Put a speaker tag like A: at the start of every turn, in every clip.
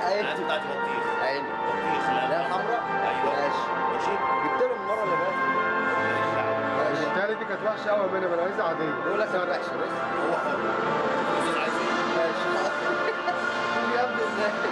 A: عيني
B: الناس بتاعت بطيخ
A: عيني
B: بطيخ
A: لا
B: لا
A: الحمراء
B: ايوه
A: ماشي
B: ماشي
A: جبت له المره اللي فاتت ماشي
C: التالي دي كانت وحشه قوي منها انا عايزها عاديه
A: بقول لك انا وحشه بس
B: هو حر الاستاذ عايز ايه؟
A: ماشي يا ابني ازاي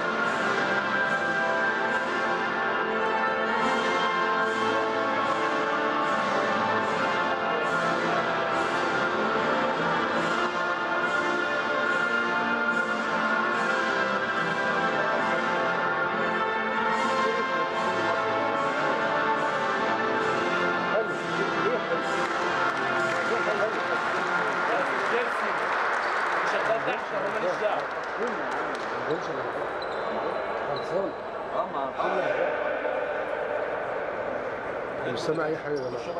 C: حلو ليه حلو ليه حلو
B: جيرسي شغال تحت انا ماليش دعوه
C: خلصان
A: اه ما كل
C: مش سامع اي حاجه يا جماعه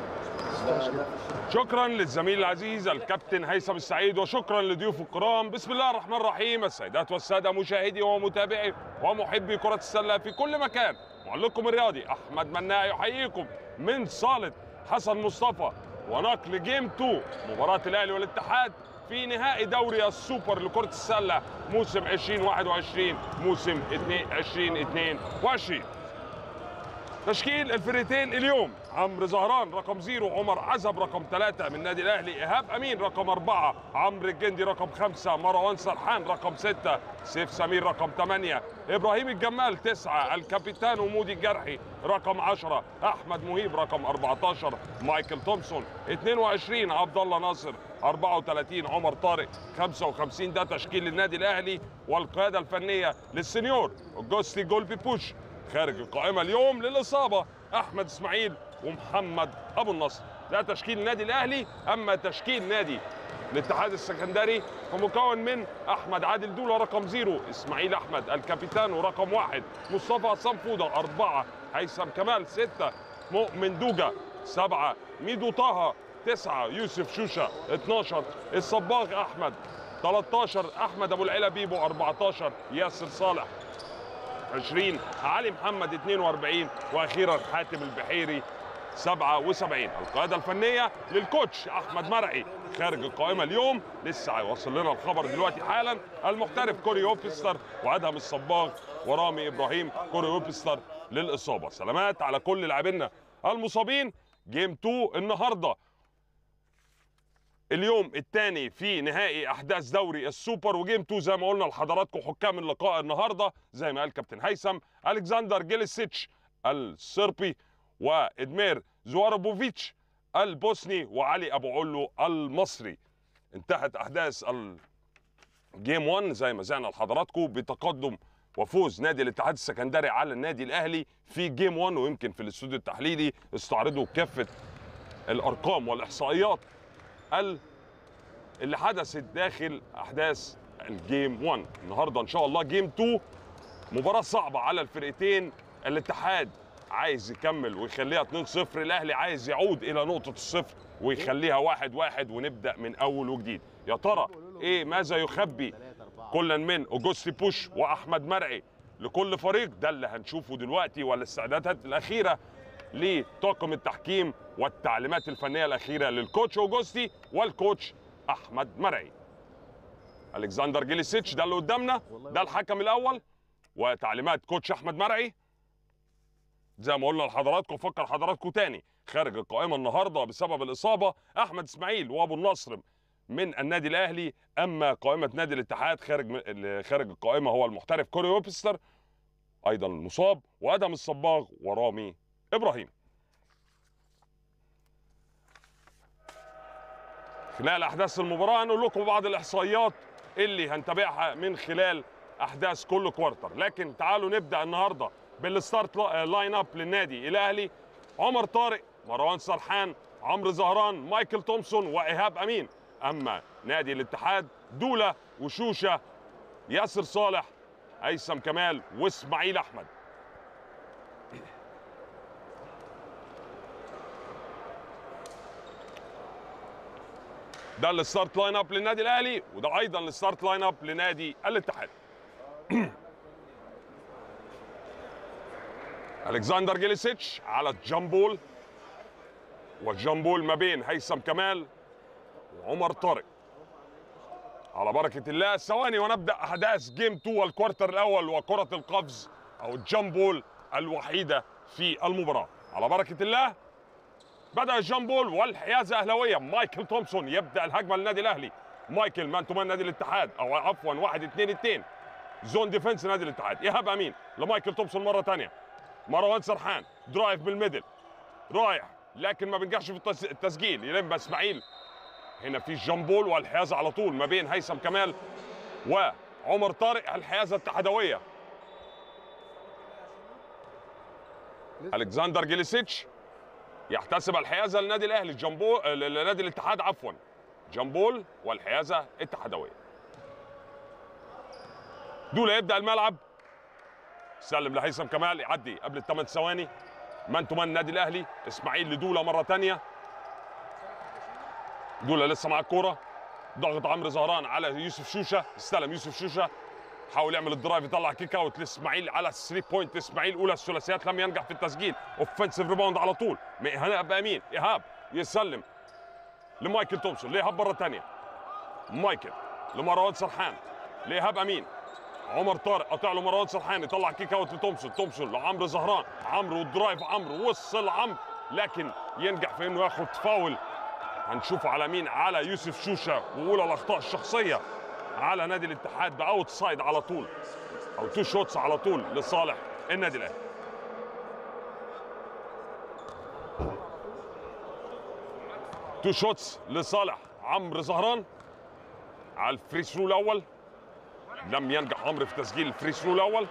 D: شكرا للزميل العزيز الكابتن هيثم السعيد وشكرا لضيوف الكرام بسم الله الرحمن الرحيم السيدات والساده مشاهدي ومتابعي ومحبي كره السله في كل مكان معلقكم الرياضي احمد مناع يحييكم من صاله حسن مصطفى ونقل جيم 2 مباراه الاهلي والاتحاد في نهائي دوري السوبر لكره السله موسم 2021 موسم 2022 تشكيل الفرقتين اليوم عمرو زهران رقم زيرو عمر عزب رقم ثلاثة من النادي الأهلي إيهاب أمين رقم أربعة عمرو الجندي رقم خمسة مروان سرحان رقم ستة سيف سمير رقم ثمانية إبراهيم الجمال تسعة الكابيتان ومودي الجرحي رقم عشرة أحمد مهيب رقم 14 مايكل تومسون 22 عبد الله ناصر 34 عمر طارق 55 ده تشكيل النادي الأهلي والقيادة الفنية للسنيور أوجوستي جولبي بوش خارج القائمة اليوم للإصابة أحمد إسماعيل ومحمد أبو النصر ده تشكيل النادي الأهلي أما تشكيل نادي الاتحاد السكندري فمكون من أحمد عادل دولة رقم زيرو إسماعيل أحمد الكابيتان ورقم واحد مصطفى عصام فودة أربعة هيثم كمال ستة مؤمن دوجة سبعة ميدو طه تسعة يوسف شوشة 12 الصباغ أحمد 13 أحمد أبو العلا بيبو 14 ياسر صالح 20 علي محمد 42 واخيرا حاتم البحيري 77 القياده الفنيه للكوتش احمد مرعي خارج القائمه اليوم لسه هيوصل لنا الخبر دلوقتي حالا المحترف كوري اوبستر وادهم الصباغ ورامي ابراهيم كوري اوبستر للاصابه سلامات على كل لاعبينا المصابين جيم 2 النهارده اليوم الثاني في نهائي احداث دوري السوبر وجيم 2 زي ما قلنا لحضراتكم حكام اللقاء النهارده زي ما قال كابتن هيثم الكسندر جيليسيتش الصربي وادمير زواربوفيتش البوسني وعلي ابو علو المصري انتهت احداث الجيم 1 زي ما زعنا لحضراتكم بتقدم وفوز نادي الاتحاد السكندري على النادي الاهلي في جيم 1 ويمكن في الاستوديو التحليلي استعرضوا كافه الارقام والاحصائيات ال- اللي حدثت داخل احداث الجيم 1 النهارده ان شاء الله جيم 2 مباراه صعبه على الفرقتين الاتحاد عايز يكمل ويخليها 2-0 الاهلي عايز يعود الى نقطه الصفر ويخليها 1-1 ونبدا من اول وجديد يا ترى ايه ماذا يخبي كلا من اوجوستي بوش واحمد مرعي لكل فريق ده اللي هنشوفه دلوقتي والاستعدادات الاخيره لطاقم التحكيم والتعليمات الفنيه الاخيره للكوتش اوجوستي والكوتش احمد مرعي الكسندر جيليسيتش ده اللي قدامنا ده الحكم الاول وتعليمات كوتش احمد مرعي زي ما قلنا لحضراتكم فكر حضراتكم تاني خارج القائمه النهارده بسبب الاصابه احمد اسماعيل وابو النصر من النادي الاهلي اما قائمه نادي الاتحاد خارج من اللي خارج القائمه هو المحترف كوري ويبستر ايضا المصاب وادم الصباغ ورامي ابراهيم خلال احداث المباراه هنقول لكم بعض الاحصائيات اللي هنتابعها من خلال احداث كل كوارتر لكن تعالوا نبدا النهارده بالستارت لا- لاين اب للنادي الاهلي عمر طارق مروان سرحان عمرو زهران مايكل تومسون وايهاب امين اما نادي الاتحاد دوله وشوشه ياسر صالح هيثم كمال واسماعيل احمد ده الستارت لاين اب للنادي الاهلي وده ايضا الستارت لاين اب لنادي الاتحاد الكسندر جيليسيتش على الجامبول والجامبول ما بين هيثم كمال وعمر طارق على بركة الله ثواني ونبدأ أحداث جيم 2 والكوارتر الأول وكرة القفز أو الجامبول الوحيدة في المباراة على بركة الله بدأ الجامبول والحيازة أهلاوية مايكل تومسون يبدأ الهجمة للنادي الأهلي مايكل مان تو مان نادي الاتحاد أو عفوا واحد اتنين اتنين زون ديفنس نادي الاتحاد إيهاب أمين لمايكل تومسون مرة تانية مروان سرحان درايف بالميدل رايح لكن ما بينجحش في التس- التسجيل يلم اسماعيل هنا في جامبول والحيازه على طول ما بين هيثم كمال وعمر طارق الحيازه التحدويه الكسندر جيليسيتش يحتسب الحيازه للنادي الاهلي جامبول لنادي الاتحاد عفوا جامبول والحيازه التحدويه دولا يبدا الملعب سلم لهيثم كمال يعدي قبل الثمان ثواني مان تو مان النادي الاهلي اسماعيل لدولا مره ثانيه دولا لسه مع الكوره ضغط عمرو زهران على يوسف شوشه استلم يوسف شوشه حاول يعمل الدرايف يطلع كيك اوت لاسماعيل على 3 بوينت اسماعيل اولى الثلاثيات لم ينجح في التسجيل اوفنسيف ريباوند على طول من ايهاب امين ايهاب يسلم لمايكل تومسون لإيهاب مره ثانيه مايكل لمروان سرحان لإيهاب امين عمر طارق قطع له مروان سرحان يطلع كيك اوت لتومسون تومسون لعمرو زهران عمرو والدرايف عمرو وصل عمرو لكن ينجح في انه ياخد فاول هنشوفه على مين على يوسف شوشه واولى الاخطاء الشخصيه على نادي الاتحاد باوت سايد على طول او تو شوتس على طول لصالح النادي الاهلي تو شوتس لصالح عمرو زهران على الفري ثرو الاول لم ينجح عمرو في تسجيل الفري ثرو الاول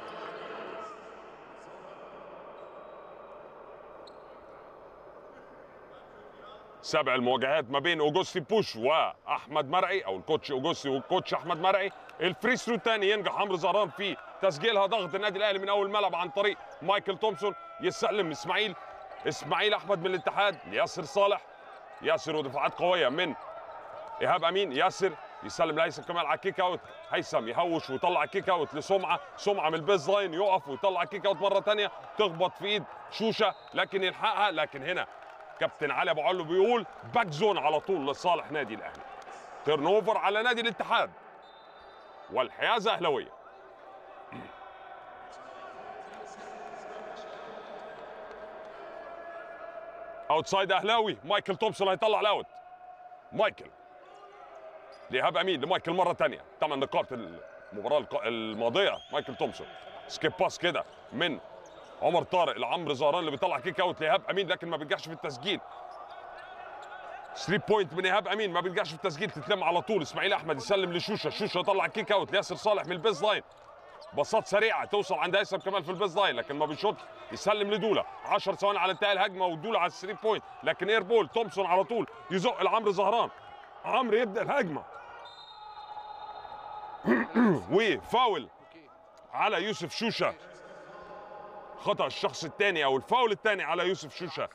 D: سبع المواجهات ما بين اوجوستي بوش واحمد مرعي او الكوتش اوجوستي والكوتش احمد مرعي الفري ثرو الثاني ينجح عمرو زهران في تسجيلها ضغط النادي الاهلي من اول ملعب عن طريق مايكل تومسون يسلم اسماعيل اسماعيل احمد من الاتحاد ياسر صالح ياسر ودفاعات قويه من ايهاب امين ياسر يسلم لهيثم كمال على الكيك اوت هيثم يهوش ويطلع الكيك اوت لسمعه سمعه من البيز لاين يقف ويطلع الكيك اوت مره ثانيه تخبط في ايد شوشه لكن يلحقها لكن هنا كابتن علي ابو علو بيقول باك زون على طول لصالح نادي الاهلي تيرن اوفر على نادي الاتحاد والحيازه اهلاويه اوتسايد اهلاوي مايكل تومسون هيطلع الاوت مايكل لإيهاب امين لمايكل مره ثانيه ثمان نقاط المباراه الق- الماضيه مايكل تومسون سكيب باس كده من عمر طارق لعمرو زهران اللي بيطلع كيك اوت لإيهاب امين لكن ما بينجحش في التسجيل 3 بوينت من ايهاب امين ما بينجحش في التسجيل تتلم على طول اسماعيل احمد يسلم لشوشه شوشه يطلع كيك اوت لياسر صالح من البيز لاين باصات سريعه توصل عند هيثم كمال في البيز لاين لكن ما بيشوطش يسلم لدولا 10 ثواني على انتهاء الهجمه ودولا على 3 بوينت لكن اير بول تومسون على طول يزق لعمرو زهران عمرو يبدا الهجمه وفاول على يوسف شوشه خطا الشخص الثاني او الفاول الثاني على يوسف شوشه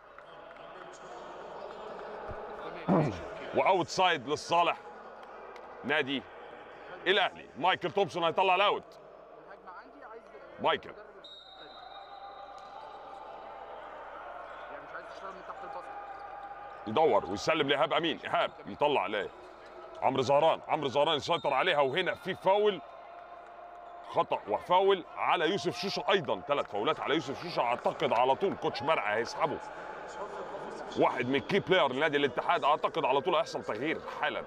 D: واوت سايد للصالح نادي الاهلي مايكل تومسون هيطلع الاوت
E: الهجمه عندي عايز
D: مايكل
E: يعني مش عايز تشتغل من تحت البسط
D: يدور ويسلم لايهاب امين ايهاب يطلع ليه عمرو زهران عمرو زهران يسيطر عليها وهنا في فاول خطا وفاول على يوسف شوشه ايضا ثلاث فاولات على يوسف شوشه اعتقد على طول كوتش مرعي هيسحبه واحد من كي بلاير لنادي الاتحاد اعتقد على طول هيحصل تغيير حالا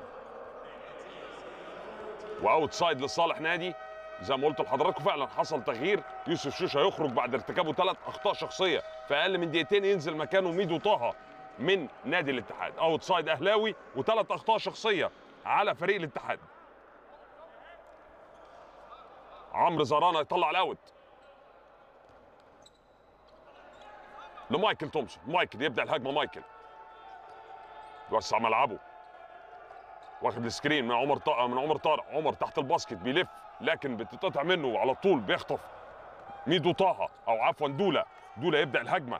D: واوت سايد لصالح نادي زي ما قلت لحضراتكم فعلا حصل تغيير يوسف شوشه يخرج بعد ارتكابه ثلاث اخطاء شخصيه في اقل من دقيقتين ينزل مكانه ميدو طه من نادي الاتحاد اوت سايد اهلاوي وثلاث اخطاء شخصيه على فريق الاتحاد عمرو زهران هيطلع الاوت لمايكل تومسون مايكل يبدا الهجمه مايكل يوسع ملعبه واخد السكرين من عمر طارق من عمر طارق عمر تحت الباسكت بيلف لكن بتتقطع منه وعلى طول بيخطف ميدو طه او عفوا دولا دولا يبدا الهجمه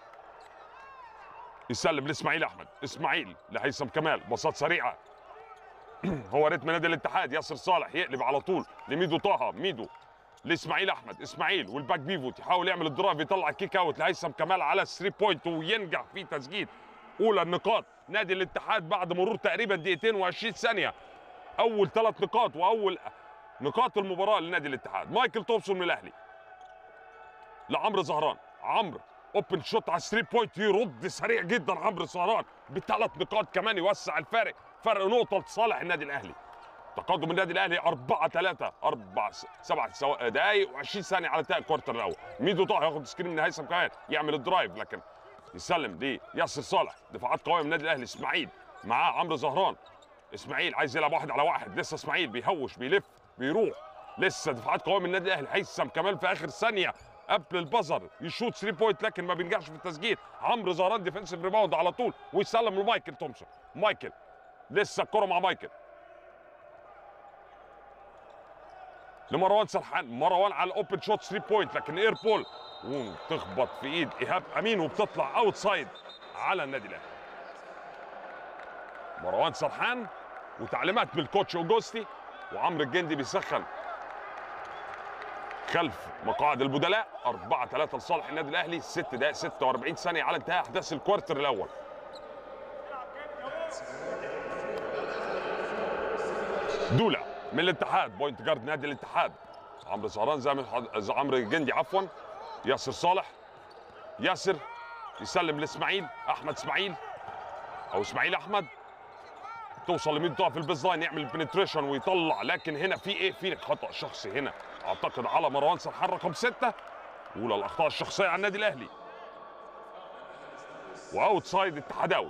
D: يسلم لاسماعيل احمد اسماعيل لهيثم كمال باصات سريعه هو رتم نادي الاتحاد ياسر صالح يقلب على طول لميدو طه ميدو لاسماعيل احمد اسماعيل والباك بيفوت يحاول يعمل الدرايف يطلع الكيك اوت لهيثم كمال على الثري بوينت وينجح في تسجيل اولى النقاط نادي الاتحاد بعد مرور تقريبا دقيقتين و20 ثانيه اول ثلاث نقاط واول نقاط المباراه لنادي الاتحاد مايكل تومسون من الاهلي لعمرو زهران عمرو اوبن شوت على 3 بوينت يرد سريع جدا عمرو زهران بثلاث نقاط كمان يوسع الفارق فرق نقطه لصالح النادي الاهلي تقدم النادي الاهلي 4 3 4 7 دقائق و20 ثانيه على انتهاء الكوارتر الاول ميدو طه ياخد سكرين من هيثم كمان يعمل الدرايف لكن يسلم دي ياسر صالح دفاعات قويه من النادي الاهلي اسماعيل معاه عمرو زهران اسماعيل عايز يلعب واحد على واحد لسه اسماعيل بيهوش بيلف بيروح لسه دفاعات قويه من النادي الاهلي هيثم كمان في اخر ثانيه قبل البزر يشوط 3 بوينت لكن ما بينجحش في التسجيل عمرو زهران ديفنسيف ريباوند على طول ويسلم لمايكل تومسون مايكل لسه الكره مع مايكل لمروان سرحان مروان على الاوبن شوت 3 بوينت لكن اير بول وتخبط في ايد ايهاب امين وبتطلع اوت سايد على النادي الاهلي مروان سرحان وتعليمات من الكوتش اوجوستي وعمرو الجندي بيسخن خلف مقاعد البدلاء 4 3 لصالح النادي الاهلي 6 دقائق 46 ثانيه على انتهاء احداث الكوارتر الاول دولا من الاتحاد بوينت جارد نادي الاتحاد عمرو زهران زي ما حض- زي عمرو الجندي عفوا ياسر صالح ياسر يسلم لاسماعيل احمد اسماعيل او اسماعيل احمد توصل لمين تقف في البيز لاين يعمل بنتريشن ويطلع لكن هنا في ايه في خطا شخصي هنا اعتقد على مروان سرحان رقم ستة اولى الاخطاء الشخصيه على النادي الاهلي واوت سايد اتحداوي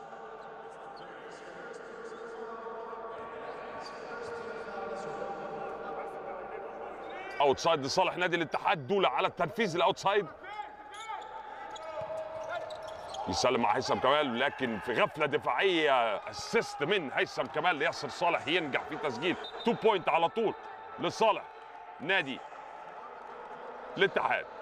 D: اوت سايد لصالح نادي الاتحاد دولة على التنفيذ الاوت سايد يسلم مع هيثم كمال لكن في غفله دفاعيه اسيست من هيثم كمال لياسر صالح ينجح في تسجيل 2 بوينت على طول لصالح نادي الاتحاد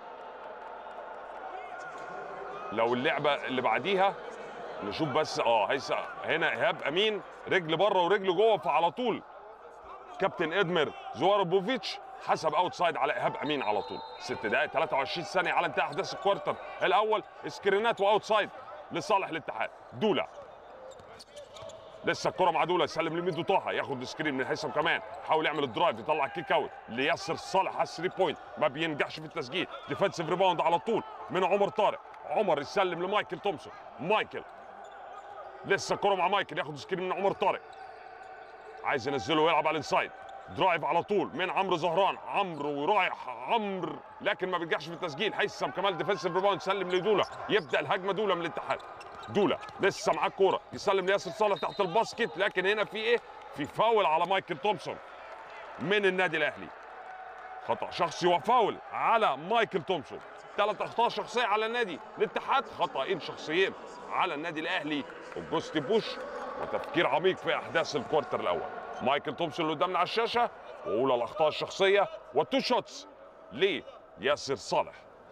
D: لو اللعبه اللي بعديها نشوف بس اه هيثم هنا ايهاب امين رجل بره ورجل جوه فعلى طول كابتن ادمر زواربوفيتش حسب اوت سايد على ايهاب امين على طول 6 دقائق 23 ثانيه على انتهاء احداث الكوارتر الاول سكرينات واوت سايد لصالح الاتحاد دولا لسه الكره مع دولا يسلم لميدو طه ياخد سكرين من هيثم كمان حاول يعمل الدرايف يطلع كيك اوت لياسر صالح على 3 بوينت ما بينجحش في التسجيل ديفensive ريباوند على طول من عمر طارق عمر يسلم لمايكل تومسون مايكل لسه الكره مع مايكل ياخد سكرين من عمر طارق عايز ينزله ويلعب على الانسايد درايف على طول من عمرو زهران عمرو ورايح عمرو لكن ما بينجحش في التسجيل هيثم كمال ديفنسيف ريباوند سلم لدولا يبدا الهجمه دولا من الاتحاد دولا لسه معاه الكوره يسلم لياسر صالح تحت الباسكت لكن هنا في ايه في فاول على مايكل تومسون من النادي الاهلي خطا شخصي وفاول على مايكل تومسون ثلاث اخطاء شخصيه على النادي الاتحاد خطأين شخصيين على النادي الاهلي وجوستي بوش وتفكير عميق في احداث الكوارتر الاول مايكل تومسون اللي قدامنا على الشاشه واولى الاخطاء الشخصيه والتو شوتس لياسر صالح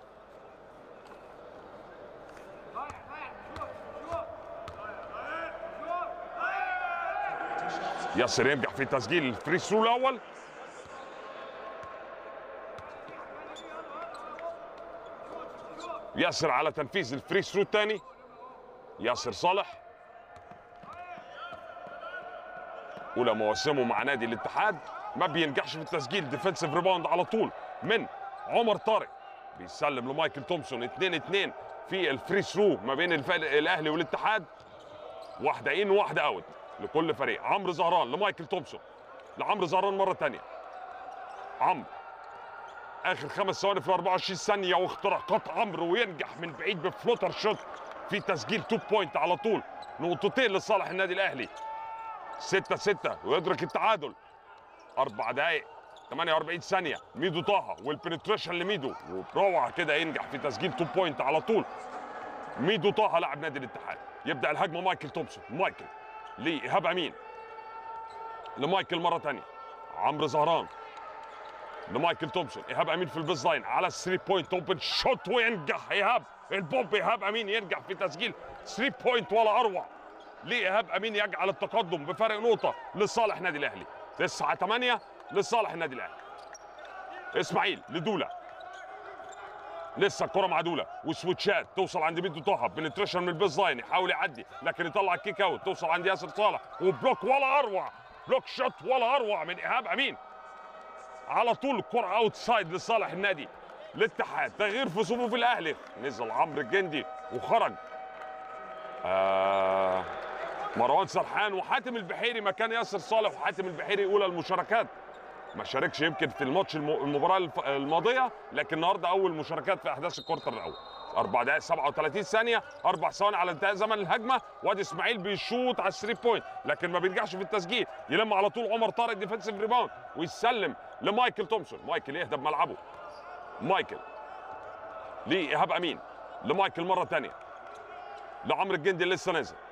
D: ياسر ينجح في تسجيل الفري ثرو الاول ياسر على تنفيذ الفري ثرو الثاني ياسر صالح اولى مواسمه مع نادي الاتحاد ما بينجحش في التسجيل ديفنسيف ريباوند على طول من عمر طارق بيسلم لمايكل تومسون 2 2 في الفري ثرو ما بين الف- الاهلي والاتحاد واحده ان وواحده اوت لكل فريق عمرو زهران لمايكل تومسون لعمرو زهران مره ثانيه عمرو اخر خمس ثواني في 24 ثانيه واختراقات عمرو وينجح من بعيد بفلوتر شوت في تسجيل 2 بوينت على طول نقطتين لصالح النادي الاهلي 6 6 ويدرك التعادل اربع دقائق 48 ثانيه ميدو طه والبنتريشن لميدو وبروعه كده ينجح في تسجيل 2 بوينت على طول ميدو طه لاعب نادي الاتحاد يبدا الهجمه مايكل تومسون مايكل لايهاب امين لمايكل مره ثانيه عمرو زهران لمايكل تومسون ايهاب امين في البيز لاين على 3 بوينت اوبن شوت وينجح ايهاب البوب ايهاب امين ينجح في تسجيل 3 بوينت ولا اروع لايهاب امين يجعل التقدم بفارق نقطه لصالح نادي الاهلي 9 8 لصالح النادي الاهلي اسماعيل لدولا لسه الكره مع دولا وسويتشات توصل عند ميدو طه بنتريشن من البيز لاين يحاول يعدي لكن يطلع الكيك اوت توصل عند ياسر صالح وبلوك ولا اروع بلوك شوت ولا اروع من ايهاب امين على طول الكره اوت سايد لصالح النادي الاتحاد تغيير في صفوف الاهلي نزل عمرو الجندي وخرج آه مروان سرحان وحاتم البحيري مكان ياسر صالح وحاتم البحيري اولى المشاركات ما شاركش يمكن في الماتش الم- المباراه الف- الماضيه لكن النهارده اول مشاركات في احداث الكورتر الاول 4 دقائق 37 ثانيه اربع ثواني على انتهاء زمن الهجمه وادي اسماعيل بيشوط على الثري بوينت لكن ما بينجحش في التسجيل يلم على طول عمر طارق ديفensive ريباوند ويسلم لمايكل تومسون مايكل يهدى بملعبه مايكل لايهاب امين لمايكل مره ثانيه لعمرو الجندي اللي لسه نازل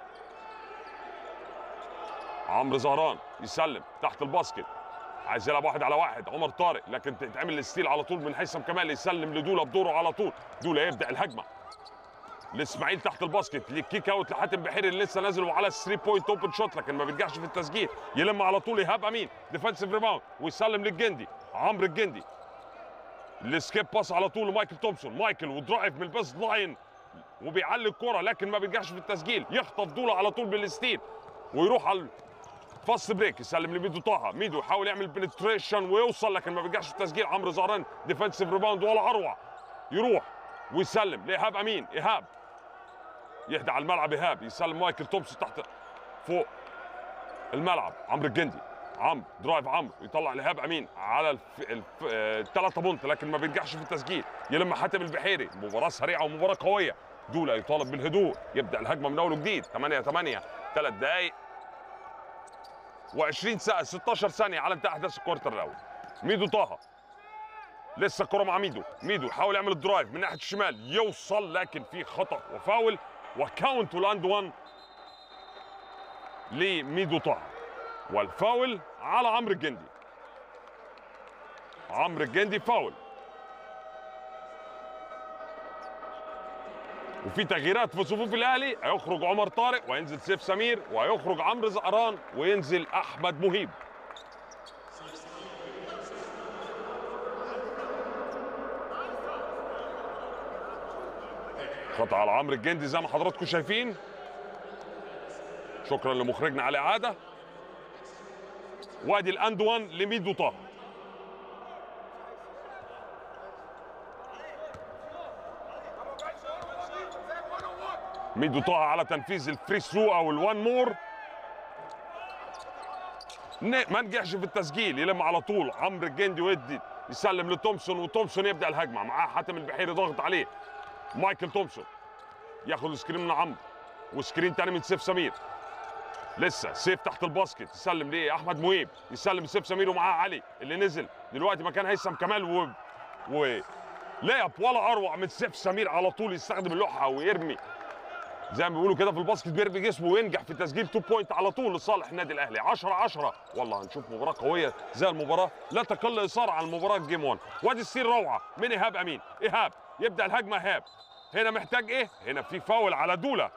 D: عمرو زهران يسلم تحت الباسكت عايز يلعب واحد على واحد عمر طارق لكن تتعمل الستيل على طول من هيثم كمال يسلم لدوله بدوره على طول دوله يبدا الهجمه لاسماعيل تحت الباسكت للكيك اوت لحاتم بحيري اللي لسه نازل وعلى الثري بوينت اوبن شوت لكن ما بينجحش في التسجيل يلم على طول ايهاب امين ديفensive ريباوند ويسلم للجندي عمرو الجندي السكيب باس على طول لمايكل تومسون مايكل ودرايف من البيس لاين وبيعلي الكرة لكن ما بينجحش في التسجيل يخطف دوله على طول بالستيل ويروح على فاست بريك يسلم لميدو طه ميدو يحاول يعمل بنتريشن ويوصل لكن ما بينجحش في التسجيل عمرو زهران ديفensive ريباوند ولا اروع يروح ويسلم لايهاب امين ايهاب يهدى على الملعب ايهاب يسلم مايكل تومسون تحت فوق الملعب عمرو الجندي عمرو درايف عمرو يطلع لإيهاب امين على الف... الف... آه، الثلاثه بونت لكن ما بينجحش في التسجيل يلم حاتم البحيري مباراه سريعه ومباراه قويه دولا يطالب بالهدوء يبدا الهجمه من اول وجديد 8 8 ثلاث دقائق و20 ساعه 16 ثانيه على انتهاء احداث الكوارتر الاول ميدو طه لسه الكره مع ميدو ميدو يحاول يعمل الدرايف من ناحيه الشمال يوصل لكن في خطا وفاول وكاونت ولاند 1 لميدو طه والفاول على عمرو الجندي عمرو الجندي فاول وفي تغييرات في صفوف الاهلي هيخرج عمر طارق وينزل سيف سمير وهيخرج عمرو زهران وينزل احمد مهيب خطأ على عمرو الجندي زي ما حضراتكم شايفين شكرا لمخرجنا على الاعاده وادي الاند وان لميدو طه ميدو طه على تنفيذ الفري ثرو او الوان مور ن- ما نجحش في التسجيل يلم على طول عمرو الجندي ويدي يسلم لتومسون وتومسون يبدا الهجمه معاه حاتم البحيري ضاغط عليه مايكل تومسون ياخد سكرين من عمرو وسكرين تاني من سيف سمير لسه سيف تحت الباسكت يسلم ليه احمد مهيب يسلم سيف سمير ومعاه علي اللي نزل دلوقتي مكان هيثم كمال و و لعب ولا اروع من سيف سمير على طول يستخدم اللوحه ويرمي زي ما بيقولوا كده في الباسكت بيرمي جسمه وينجح في تسجيل 2 بوينت على طول لصالح النادي الاهلي 10 10 والله هنشوف مباراه قويه زي المباراه لا تقل اثاره عن مباراه جيم 1 وادي السير روعه من ايهاب امين ايهاب يبدا الهجمه ايهاب هنا محتاج ايه هنا في فاول على دوله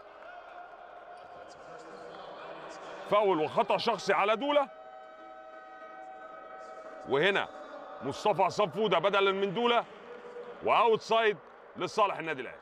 D: فاول وخطا شخصي على دوله وهنا مصطفى عصام فوده بدلا من دوله واوت سايد لصالح النادي الاهلي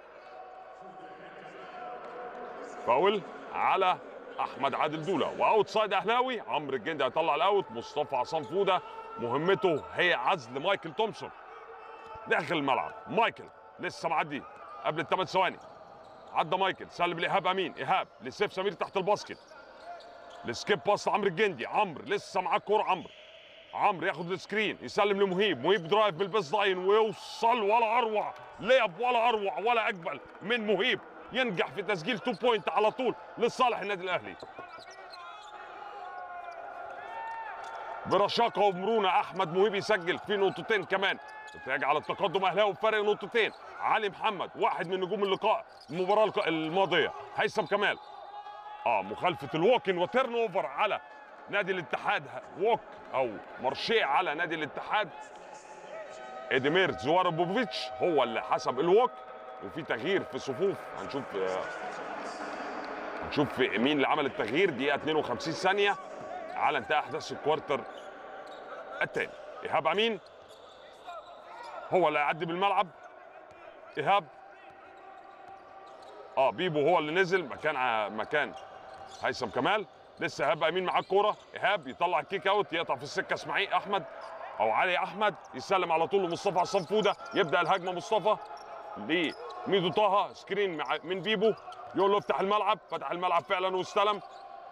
D: فاول على احمد عادل دوله واوت سايد اهلاوي عمرو الجندي هيطلع الاوت مصطفى عصام فوده مهمته هي عزل مايكل تومسون داخل الملعب مايكل لسه معدي قبل الثمان ثواني عدى مايكل سلم لايهاب امين ايهاب لسيف سمير تحت الباسكت السكيب باس لعمرو الجندي عمرو لسه معاه الكوره عمرو عمرو ياخد السكرين يسلم لمهيب مهيب درايف بالبيس لاين ويوصل ولا اروع لعب ولا اروع ولا اجمل من مهيب ينجح في تسجيل 2 بوينت على طول لصالح النادي الاهلي برشاقه ومرونه احمد مهيب يسجل في نقطتين كمان يجعل التقدم اهلاوي بفرق نقطتين علي محمد واحد من نجوم اللقاء المباراه الق- الماضيه هيثم كمال اه مخالفه الووكن وتيرن اوفر على نادي الاتحاد ووك او مرشيه على نادي الاتحاد ادمير زواربوفيتش هو اللي حسب الووك وفي تغيير في صفوف هنشوف آه، هنشوف مين اللي عمل التغيير دقيقه 52 ثانيه على انتهاء احداث الكوارتر الثاني ايهاب امين هو اللي هيعدي بالملعب ايهاب اه بيبو هو اللي نزل مكان ع- مكان هيثم كمال لسه ايهاب امين معاه الكوره ايهاب يطلع الكيك اوت يقطع في السكه اسماعيل احمد او علي احمد يسلم على طول لمصطفى عصام فوده يبدا الهجمه مصطفى لميدو طه سكرين مع من بيبو يقول له افتح الملعب فتح الملعب فعلا واستلم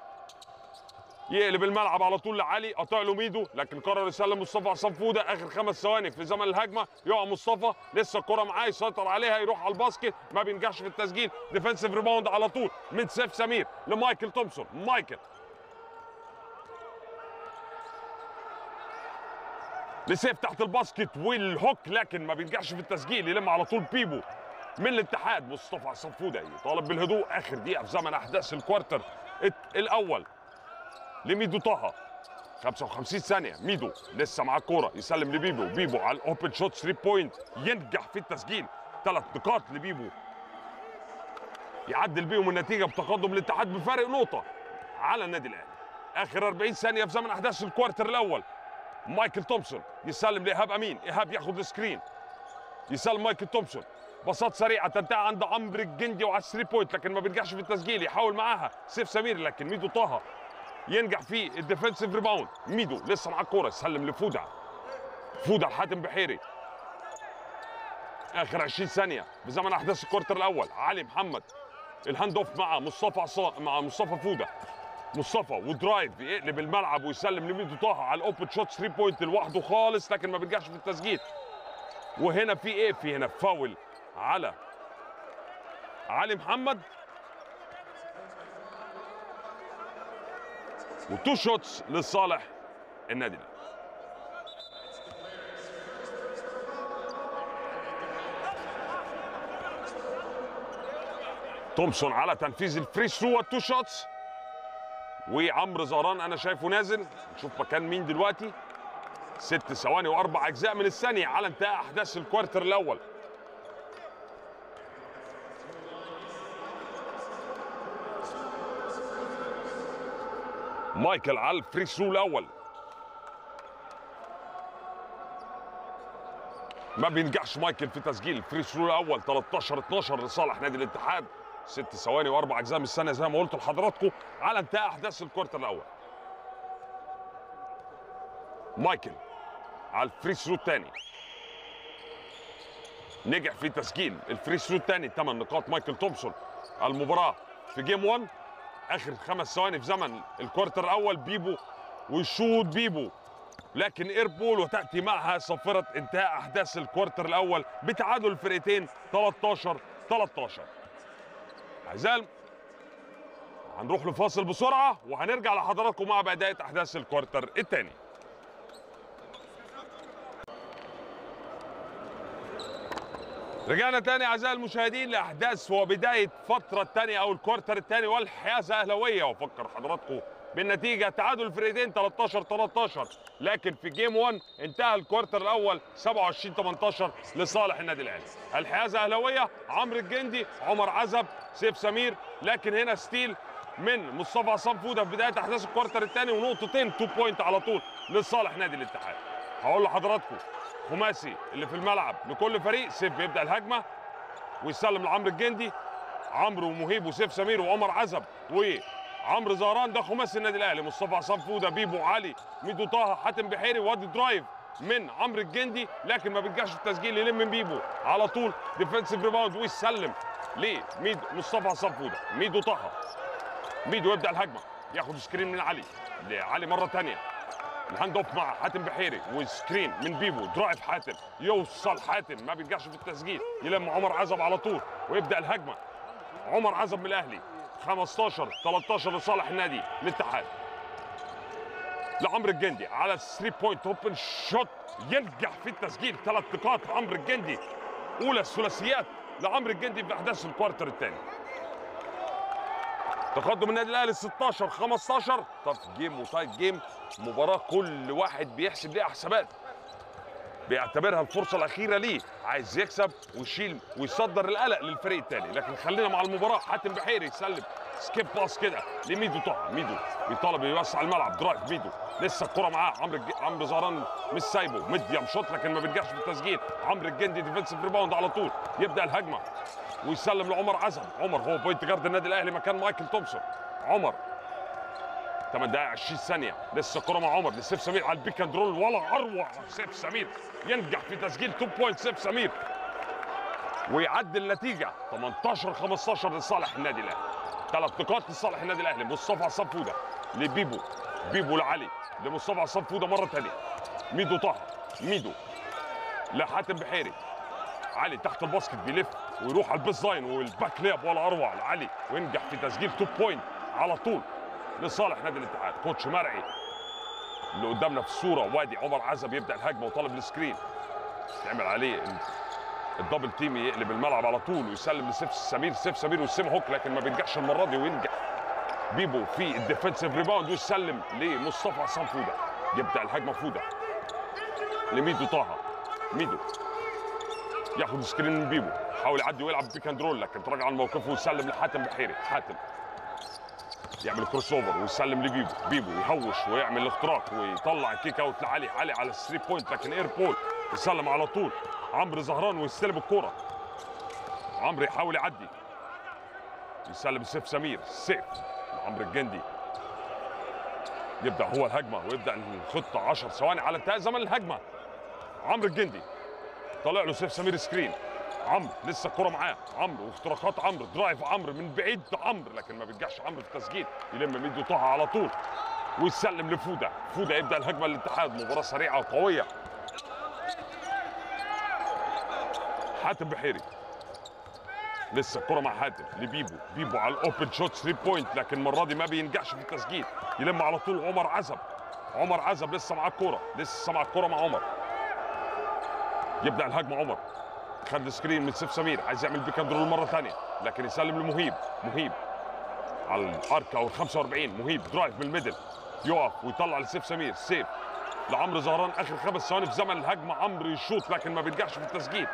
D: يقلب الملعب على طول لعلي قطع له ميدو لكن قرر يسلم مصطفى عصام فوده اخر خمس ثواني في زمن الهجمه يقع مصطفى لسه الكره معاه يسيطر عليها يروح على الباسكت ما بينجحش في التسجيل ديفensive ريباوند على طول من سيف سمير لمايكل تومسون مايكل لسيف تحت الباسكت والهوك لكن ما بينجحش في التسجيل يلم على طول بيبو من الاتحاد مصطفى عصام فوده يطالب بالهدوء اخر دقيقه في زمن احداث الكوارتر الت- الاول لميدو طه 55 ثانية ميدو لسه معاه الكورة يسلم لبيبو بيبو على الاوبن شوت 3 بوينت ينجح في التسجيل ثلاث نقاط لبيبو يعدل بيهم النتيجة بتقدم الاتحاد بفارق نقطة على النادي الأهلي آخر 40 ثانية في زمن أحداث الكوارتر الأول مايكل تومسون يسلم لإيهاب أمين إيهاب ياخد سكرين يسلم مايكل تومسون باصات سريعه تنتهي عند عمرو الجندي وعلى الثري بوينت لكن ما بينجحش في التسجيل يحاول معاها سيف سمير لكن ميدو طه ينجح في الديفensive ريباوند ميدو لسه معاه الكوره يسلم لفوده فوده لحاتم بحيري اخر 20 ثانيه بزمن احداث الكورتر الاول علي محمد الهاند اوف مع مصطفى عصام مع مصطفى فوده مصطفى ودرايف يقلب الملعب ويسلم لميدو طه على الاوبن شوت 3 بوينت لوحده خالص لكن ما بينجحش في التسجيل وهنا في ايه في هنا فاول على علي محمد وتو شوتس لصالح النادي الاهلي تومسون على تنفيذ الفري ثرو والتو شوتس وعمرو زهران انا شايفه نازل نشوف مكان مين دلوقتي ست ثواني واربع اجزاء من الثانيه على انتهاء احداث الكوارتر الاول مايكل على الفري ثرو الاول ما بينجحش مايكل في تسجيل الفري ثرو الاول 13 12 لصالح نادي الاتحاد ست ثواني واربع اجزاء من الثانيه زي ما قلت لحضراتكم على انتهاء احداث الكوارتر الاول مايكل على الفري ثرو الثاني نجح في تسجيل الفري ثرو الثاني 8 نقاط مايكل تومسون المباراه في جيم 1 اخر خمس ثواني في زمن الكوارتر الاول بيبو ويشوط بيبو لكن ايربول وتاتي معها صافره انتهاء احداث الكوارتر الاول بتعادل الفرقتين 13 13 اعزائي هنروح لفاصل بسرعه وهنرجع لحضراتكم مع بدايه احداث الكوارتر الثاني رجعنا تاني اعزائي المشاهدين لاحداث وبدايه فتره الثانيه او الكوارتر الثاني والحيازه اهلاويه وافكر حضراتكم بالنتيجه تعادل الفريقين 13 13 لكن في جيم 1 انتهى الكوارتر الاول 27 18 لصالح النادي الاهلي الحيازه اهلاويه عمرو الجندي عمر عزب سيف سمير لكن هنا ستيل من مصطفى عصام فوده في بدايه احداث الكوارتر الثاني ونقطتين 2 بوينت على طول لصالح نادي الاتحاد هقول لحضراتكم خماسي اللي في الملعب لكل فريق سيف بيبدا الهجمه ويسلم لعمرو الجندي عمرو ومهيب وسيف سمير وعمر عزب وعمرو زهران ده خماسي النادي الاهلي مصطفى عصام فوده بيبو علي ميدو طه حاتم بحيري وادي درايف من عمرو الجندي لكن ما بينجحش في التسجيل يلم من بيبو على طول ديفensive ريباوند ويسلم لميدو مصطفى عصام فوده ميدو طه ميدو يبدا الهجمه ياخد سكرين من علي لعلي مره ثانيه الهاند اوف مع حاتم بحيري وسكرين من بيبو درايف حاتم يوصل حاتم ما بينجحش في التسجيل يلم عمر عزب على طول ويبدا الهجمه عمر عزب من الاهلي 15 13 لصالح النادي الاتحاد لعمرو الجندي على 3 بوينت اوبن شوت ينجح في التسجيل ثلاث نقاط عمرو الجندي اولى الثلاثيات لعمرو الجندي في احداث الكوارتر الثاني تقدم النادي الاهلي 16 15 طف جيم وتايت جيم مباراه كل واحد بيحسب ليها حسابات بيعتبرها الفرصه الاخيره ليه عايز يكسب ويشيل ويصدر القلق للفريق الثاني لكن خلينا مع المباراه حاتم بحيري يسلم سكيب باس كده لميدو طه ميدو بيطالب يوسع الملعب درايف ميدو لسه الكره معاه عمرو الج- عمرو زهران مش سايبه ميديم شوت لكن ما بينجحش في التسجيل عمرو الجندي ديفنسيف ريباوند على طول يبدا الهجمه ويسلم لعمر عزم عمر هو بوينت جارد النادي الاهلي مكان مايكل تومسون عمر 8 دقائق 20 ثانيه لسه الكره مع عمر لسيف سمير على البيك اند رول ولا اروع سيف سمير ينجح في تسجيل 2 بوينت سيف سمير ويعدل النتيجه 18 15 لصالح النادي الاهلي ثلاث نقاط لصالح النادي الاهلي مصطفى عصام فوده لبيبو بيبو لعلي لمصطفى عصام فوده مره ثانيه ميدو طه ميدو لحاتم بحيري علي تحت الباسكت بيلف ويروح على البيس لاين والباك لياب ولا اروع لعلي وينجح في تسجيل 2 بوينت على طول لصالح نادي الاتحاد كوتش مرعي اللي قدامنا في الصوره وادي عمر عزب يبدا الهجمه وطالب السكرين تعمل عليه ال- الدبل تيم يقلب الملعب على طول ويسلم لسيف سمير سيف سمير وسيم هوك لكن ما بينجحش المره دي وينجح بيبو في الديفنسيف ريباوند ويسلم لمصطفى عصام فوده يبدا الهجمه فوده لميدو طه ميدو ياخد سكرين من بيبو حاول يعدي ويلعب بيك اند رول لكن تراجع عن موقفه ويسلم لحاتم بحيري حاتم يعمل كروس اوفر ويسلم لبيبو بيبو يهوش ويعمل الاختراق ويطلع الكيك اوت لعلي علي على الثري بوينت لكن اير بول يسلم على طول عمرو زهران ويستلم الكوره عمرو يحاول يعدي يسلم سيف سمير سيف عمرو الجندي يبدا هو الهجمه ويبدا الخطه 10 ثواني على انتهاء زمن الهجمه عمرو الجندي طالع له سيف سمير سكرين عمرو لسه الكرة معاه عمرو واختراقات عمرو درايف عمرو من بعيد عمرو لكن ما بيرجعش عمرو في التسجيل يلم ميدو طه على طول ويسلم لفوده فوده يبدا الهجمه للاتحاد مباراه سريعه وقويه حاتم بحيري لسه الكرة مع حاتم لبيبو بيبو على الاوبن شوت 3 بوينت لكن المره دي ما بينجحش في التسجيل يلم على طول عمر عزب عمر عزب لسه مع الكرة لسه مع الكرة مع عمر يبدا الهجمه عمر خد سكرين من سيف سمير عايز يعمل بيك اند رول مره ثانيه لكن يسلم لمهيب مهيب على الارك او ال 45 مهيب درايف من الميدل يقف ويطلع لسيف سمير سيف لعمرو زهران اخر خمس ثواني في زمن الهجمه عمرو يشوط لكن ما بينجحش في التسجيل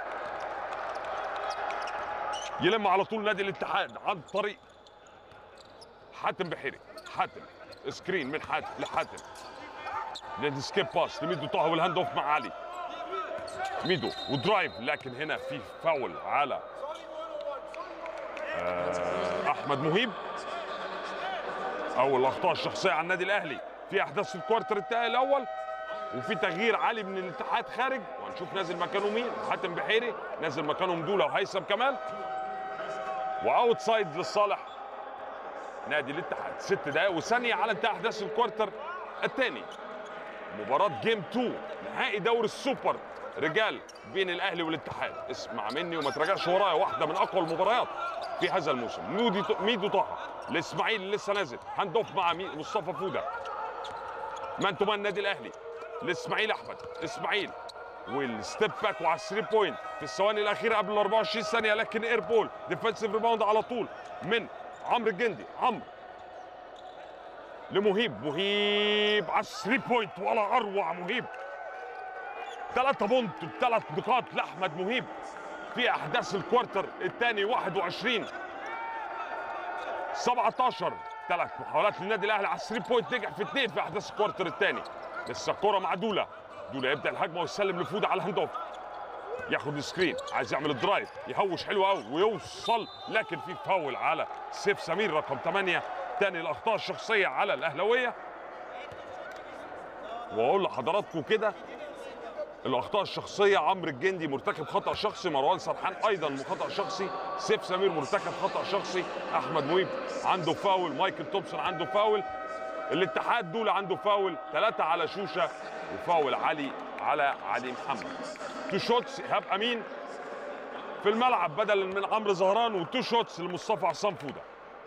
D: يلم على طول نادي الاتحاد عن طريق حاتم بحيري حاتم سكرين من حاتم لحاتم نادي سكيب باس لميدو طه والهاند اوف مع علي ميدو ودرايف لكن هنا في فاول على آه، احمد مهيب اول الاخطاء الشخصيه على النادي الاهلي في احداث في الكوارتر التاني الاول وفي تغيير عالي من الاتحاد خارج وهنشوف نازل مكانه مين حاتم بحيري نازل مكانهم دوله وهيثم كمال واوت سايد للصالح نادي الاتحاد ست دقائق وثانيه على انتهاء احداث الكوارتر الثاني مباراة جيم 2 نهائي دوري السوبر رجال بين الاهلي والاتحاد اسمع مني وما تراجعش ورايا واحدة من اقوى المباريات في هذا الموسم مودي ميدو طه الاسماعيلي اللي لسه نازل هاند اوف مع مي- مصطفى فوده مان تو مان النادي الاهلي الاسماعيل احمد اسماعيل والستيب باك وعلى الثري بوينت في الثواني الاخيره قبل ال 24 ثانيه لكن اير بول ديفensive ريباوند على طول من عمرو الجندي عمرو لمهيب مهيب على الثري بوينت ولا اروع مهيب ثلاثة بونت بثلاث نقاط لاحمد مهيب في احداث الكوارتر الثاني 21 17 ثلاث محاولات للنادي الاهلي على الثري بوينت نجح في اثنين في احداث الكوارتر الثاني لسه الكرة مع دولا دولا يبدا الهجمه ويسلم لفوده على الهاند اوف ياخد السكرين عايز يعمل الدرايف يهوش حلو قوي ويوصل لكن في فاول على سيف سمير رقم 8 تاني الاخطاء الشخصيه على الاهلاويه واقول لحضراتكم كده الاخطاء الشخصيه عمرو الجندي مرتكب خطا شخصي مروان سرحان ايضا خطا شخصي سيف سمير مرتكب خطا شخصي احمد مهيب عنده فاول مايكل تومسون عنده فاول الاتحاد دول عنده فاول ثلاثة على شوشة وفاول علي على علي محمد تو شوتس إيهاب أمين في الملعب بدلا من عمرو زهران وتو شوتس لمصطفى عصام فودة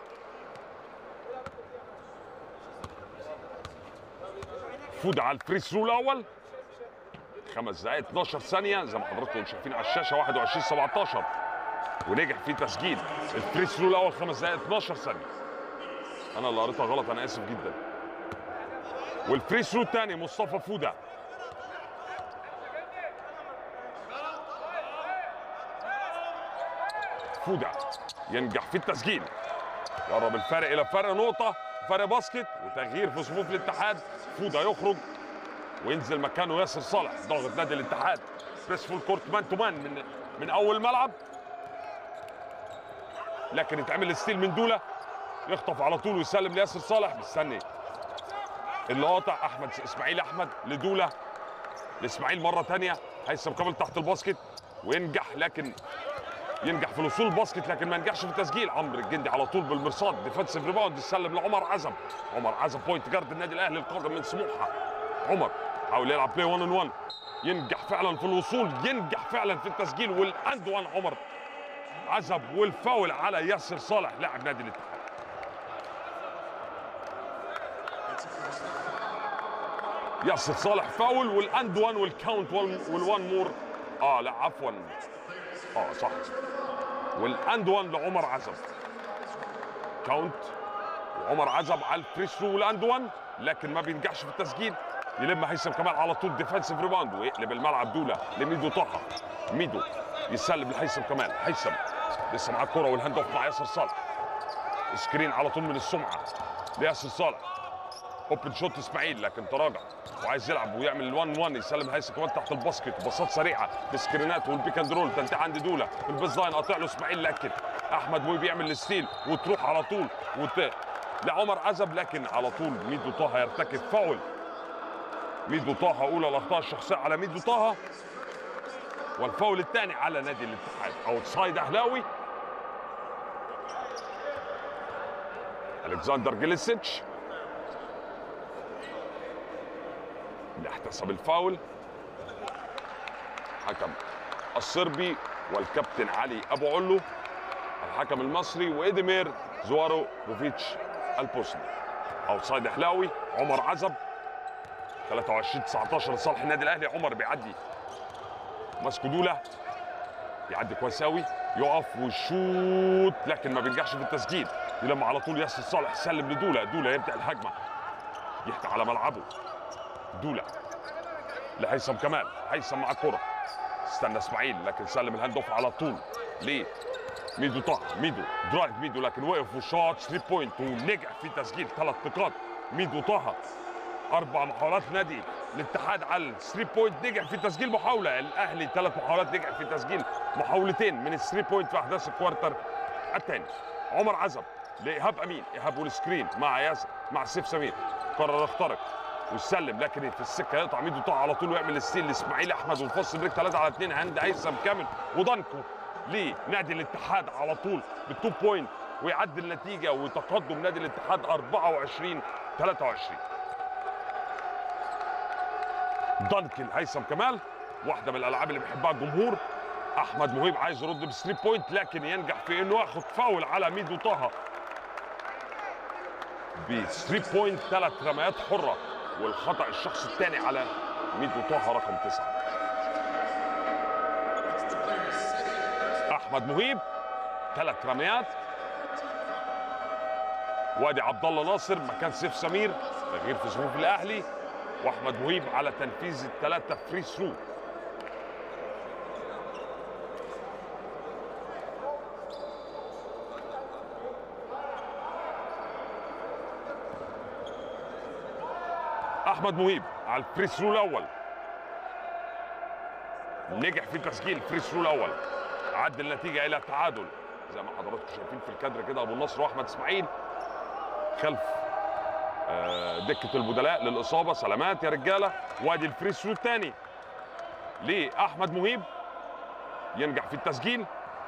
D: فودة على الفري ثرو الأول خمس دقائق 12 ثانية زي ما حضراتكم شايفين على الشاشة 21 17 ونجح في تسجيل الفري ثرو الأول خمس دقائق 12 ثانية انا اللي قريتها غلط انا اسف جدا والفري ثرو الثاني مصطفى فوده فوده ينجح في التسجيل يقرب الفرق الى فرق نقطه فرق باسكت وتغيير في صفوف الاتحاد فوده يخرج وينزل مكانه ياسر صالح ضاغط نادي الاتحاد بريس فول كورت مان تو مان من من اول ملعب لكن يتعمل ستيل من دوله يخطف على طول ويسلم لياسر صالح مستني اللي قاطع احمد اسماعيل احمد لدوله لاسماعيل مره تانية هيثم كامل تحت الباسكت وينجح لكن ينجح في الوصول الباسكت لكن ما ينجحش في التسجيل عمرو الجندي على طول بالمرصاد ديفensive ريباوند يسلم لعمر عزب عمر عزب بوينت جارد النادي الاهلي القادم من سموحه عمر حاول يلعب بلاي 1 ان 1 ينجح فعلا في الوصول ينجح فعلا في التسجيل والاند 1 عمر عزب والفاول على ياسر صالح لاعب نادي الاتحاد ياسر صالح فاول والاند 1 والكاونت والوان مور اه لا عفوا اه صح والاند 1 لعمر عزب كاونت وعمر عزب على الفري ثرو والاند 1 لكن ما بينجحش في التسجيل يلم هيثم كمال على طول ديفensive ريباوند ويقلب الملعب دوله لميدو طه ميدو يسلم لهيثم كمال هيثم لسه معاه الكوره والهاند اوف مع ياسر صالح سكرين على طول من السمعه لياسر صالح اوبن شوت اسماعيل لكن تراجع وعايز يلعب ويعمل ال1 1 يسلم هيثم كمان تحت الباسكت باصات سريعه بالسكرينات والبيك اند رول تنتهي عند دوله في البيز لاين قاطع له اسماعيل لكن احمد موي بيعمل الستيل وتروح على طول وت... لعمر عزب لكن على طول ميدو طه يرتكب فاول ميدو طه اولى الاخطاء الشخصيه على ميدو طه والفاول الثاني على نادي الاتحاد اوتسايد اهلاوي الكسندر جليسيتش اللي احتسب الفاول حكم الصربي والكابتن علي ابو علو الحكم المصري وادمير زوارو بوفيتش البوسني اوتسايد اهلاوي عمر عزب 23 19 لصالح النادي الاهلي عمر بيعدي ماسكه دوله يعدي كويس قوي يقف ويشوط لكن ما بينجحش في التسجيل يلم على طول ياسر صالح سلم لدوله دوله يبدا الهجمه يحكي على ملعبه دوله لهيثم كمال هيثم مع الكره استنى اسماعيل لكن سلم الهاند اوف على طول ليه ميدو طه ميدو درايف ميدو لكن وقف وشاط 3 بوينت ونجح في تسجيل ثلاث نقاط ميدو طه اربع محاولات نادي الاتحاد على 3 بوينت نجح في تسجيل محاوله الاهلي ثلاث محاولات نجح في تسجيل محاولتين من ال 3 بوينت في احداث الكوارتر الثاني عمر عزب لايهاب امين ايهاب والسكرين مع ياسر مع سيف سمير قرر يخترق ويسلم لكن في السكه يقطع ميدو طه على طول ويعمل الستيل لاسماعيل احمد والفصل بريك 3 على 2 هاند هيثم كامل ودانكو لنادي الاتحاد على طول بالتو بوينت ويعدي النتيجه وتقدم نادي الاتحاد 24 23 دانكن هيثم كمال واحده من الالعاب اللي بيحبها الجمهور احمد مهيب عايز يرد ب 3 بوينت لكن ينجح في انه ياخد فاول على ميدو طه ب 3 بوينت ثلاث رميات حره والخطا الشخص الثاني على ميدو طه رقم تسعه احمد مهيب ثلاث رميات وادي عبد الله ناصر مكان سيف سمير تغيير في صفوف الاهلي واحمد مهيب على تنفيذ الثلاثه فري ثرو احمد مهيب على الفري ثرو الاول نجح في تسجيل الفري ثرو الاول عدل النتيجه الى تعادل زي ما حضراتكم شايفين في الكادر كده ابو النصر واحمد اسماعيل خلف آه، دكه البدلاء للاصابه سلامات يا رجاله وادي الفري ثرو الثاني لاحمد مهيب ينجح في التسجيل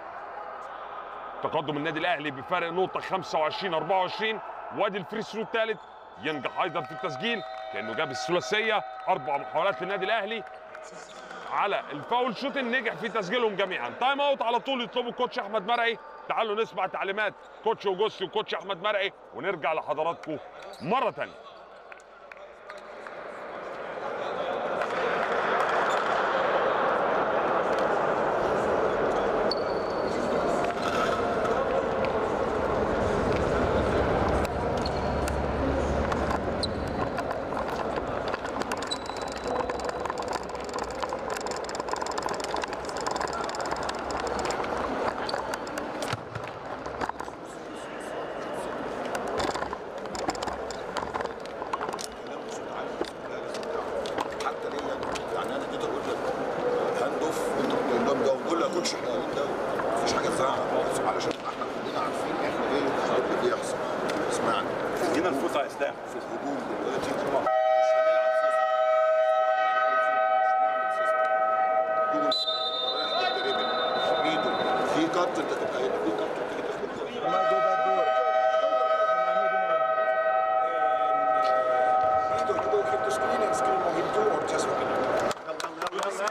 D: تقدم النادي الاهلي بفارق نقطه 25 24 وادي الفري ثرو الثالث ينجح ايضا في التسجيل كانه جاب الثلاثيه اربع محاولات للنادي الاهلي على الفاول شوتنج نجح في تسجيلهم جميعا تايم اوت على طول يطلبوا الكوتش احمد مرعي تعالوا نسمع تعليمات كوتش اوجوستي وكوتش احمد مرعي ونرجع لحضراتكم مره ثانيه
F: دول رايح بالدريبل ايده في كات انت تبقى هنا في كات تيجي تاخد الكرة. ايده you go hit the screen and screen on him too or just look at him.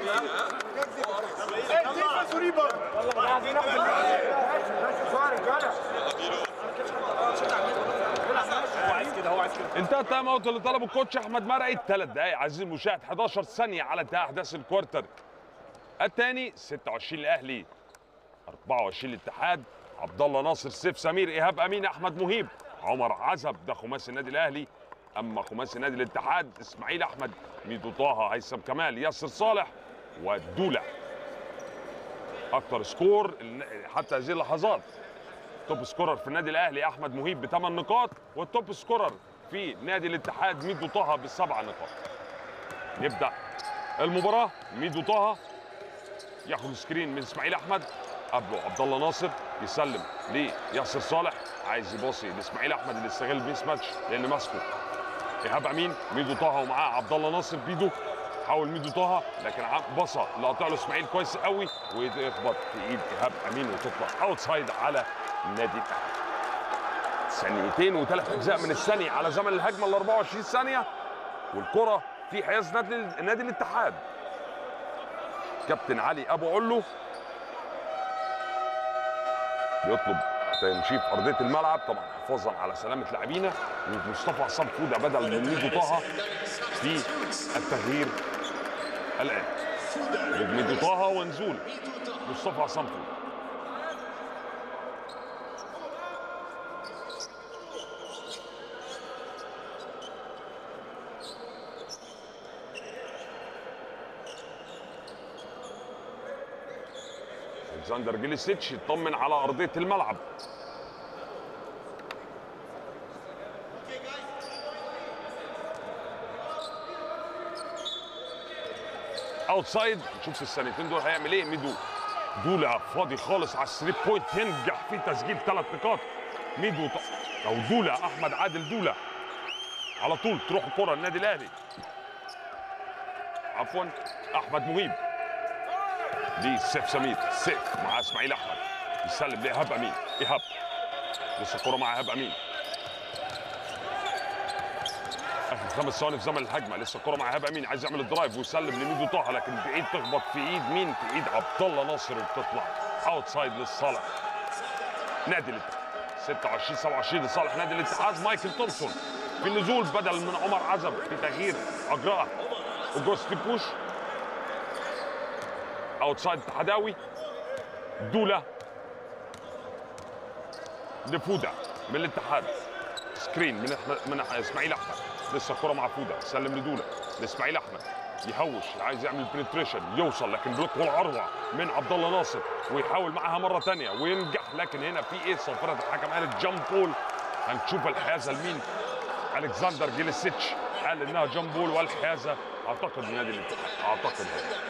B: هو عايز كده هو عايز كده
D: انتهى التايم اوت اللي طلبه الكوتش احمد مرعي ثلاث دقائق عزيزي المشاهد 11 ثانيه على انتهاء احداث الكوارتر الثاني 26 الاهلي 24 الاتحاد عبد الله ناصر سيف سمير ايهاب امين احمد مهيب عمر عزب ده خماسي النادي الاهلي اما خماسي نادي الاتحاد اسماعيل احمد ميدو طه هيثم كمال ياسر صالح ودوله اكتر سكور حتى هذه اللحظات توب سكورر في النادي الاهلي احمد مهيب بثمان نقاط والتوب سكورر في نادي الاتحاد ميدو طه بسبع نقاط نبدا المباراه ميدو طه ياخد سكرين من اسماعيل احمد قبله عبد الله ناصر يسلم لياسر صالح عايز يباصي لاسماعيل احمد اللي استغل بيس ماتش لان ماسكه ايهاب امين ميدو طه ومعاه عبد الله ناصر بيدو حاول ميدو طه لكن ع- بصى لقطع له اسماعيل كويس قوي ويخبط في ايد ايهاب امين وتطلع اوت سايد على النادي الاهلي ثانيتين وثلاث اجزاء من الثانيه على زمن الهجمه ال 24 ثانيه والكره في حياز نادي نادي الاتحاد كابتن علي ابو علو بيطلب تمشي في ارضيه الملعب طبعا حفاظا على سلامه لاعبينا ومصطفى عصام فوده بدل من ميدو طه في التغيير الان ميدو طه ونزول مصطفى عصام فوده الكسندر جيليسيتش يطمن على ارضيه الملعب اوتسايد نشوف في الثانيتين دول هيعمل ايه ميدو دولا فاضي خالص على الثري بوينت ينجح في تسجيل ثلاث نقاط ميدو ط- او دولا احمد عادل دولا على طول تروح الكره النادي الاهلي عفوا احمد مهيب دي سيف سمير سيف مع اسماعيل احمد يسلم لايهاب امين ايهاب لسه الكره مع ايهاب امين اخر خمس ثواني في زمن الهجمه لسه الكره مع ايهاب امين عايز يعمل الدرايف ويسلم لميدو طه لكن بعيد تخبط في ايد مين في ايد عبد الله ناصر وبتطلع اوت سايد للصالح نادي الاتحاد 26 27 لصالح نادي الاتحاد مايكل تومسون في النزول بدل من عمر عزب في تغيير اجراء اوجوست بوش اوتسايد اتحداوي دولا لفودا من الاتحاد سكرين من أحمد من أح- اسماعيل احمد لسه الكره مع فودا سلم لدولا لاسماعيل احمد يهوش عايز يعمل بنتريشن يوصل لكن بلوك اروع من عبد الله ناصر ويحاول معاها مره ثانيه وينجح لكن هنا في ايه صفره الحكم قالت جامب بول هنشوف الحيازه لمين الكسندر جيليسيتش قال انها جامب بول والحيازه اعتقد نادي الاتحاد اعتقد هذا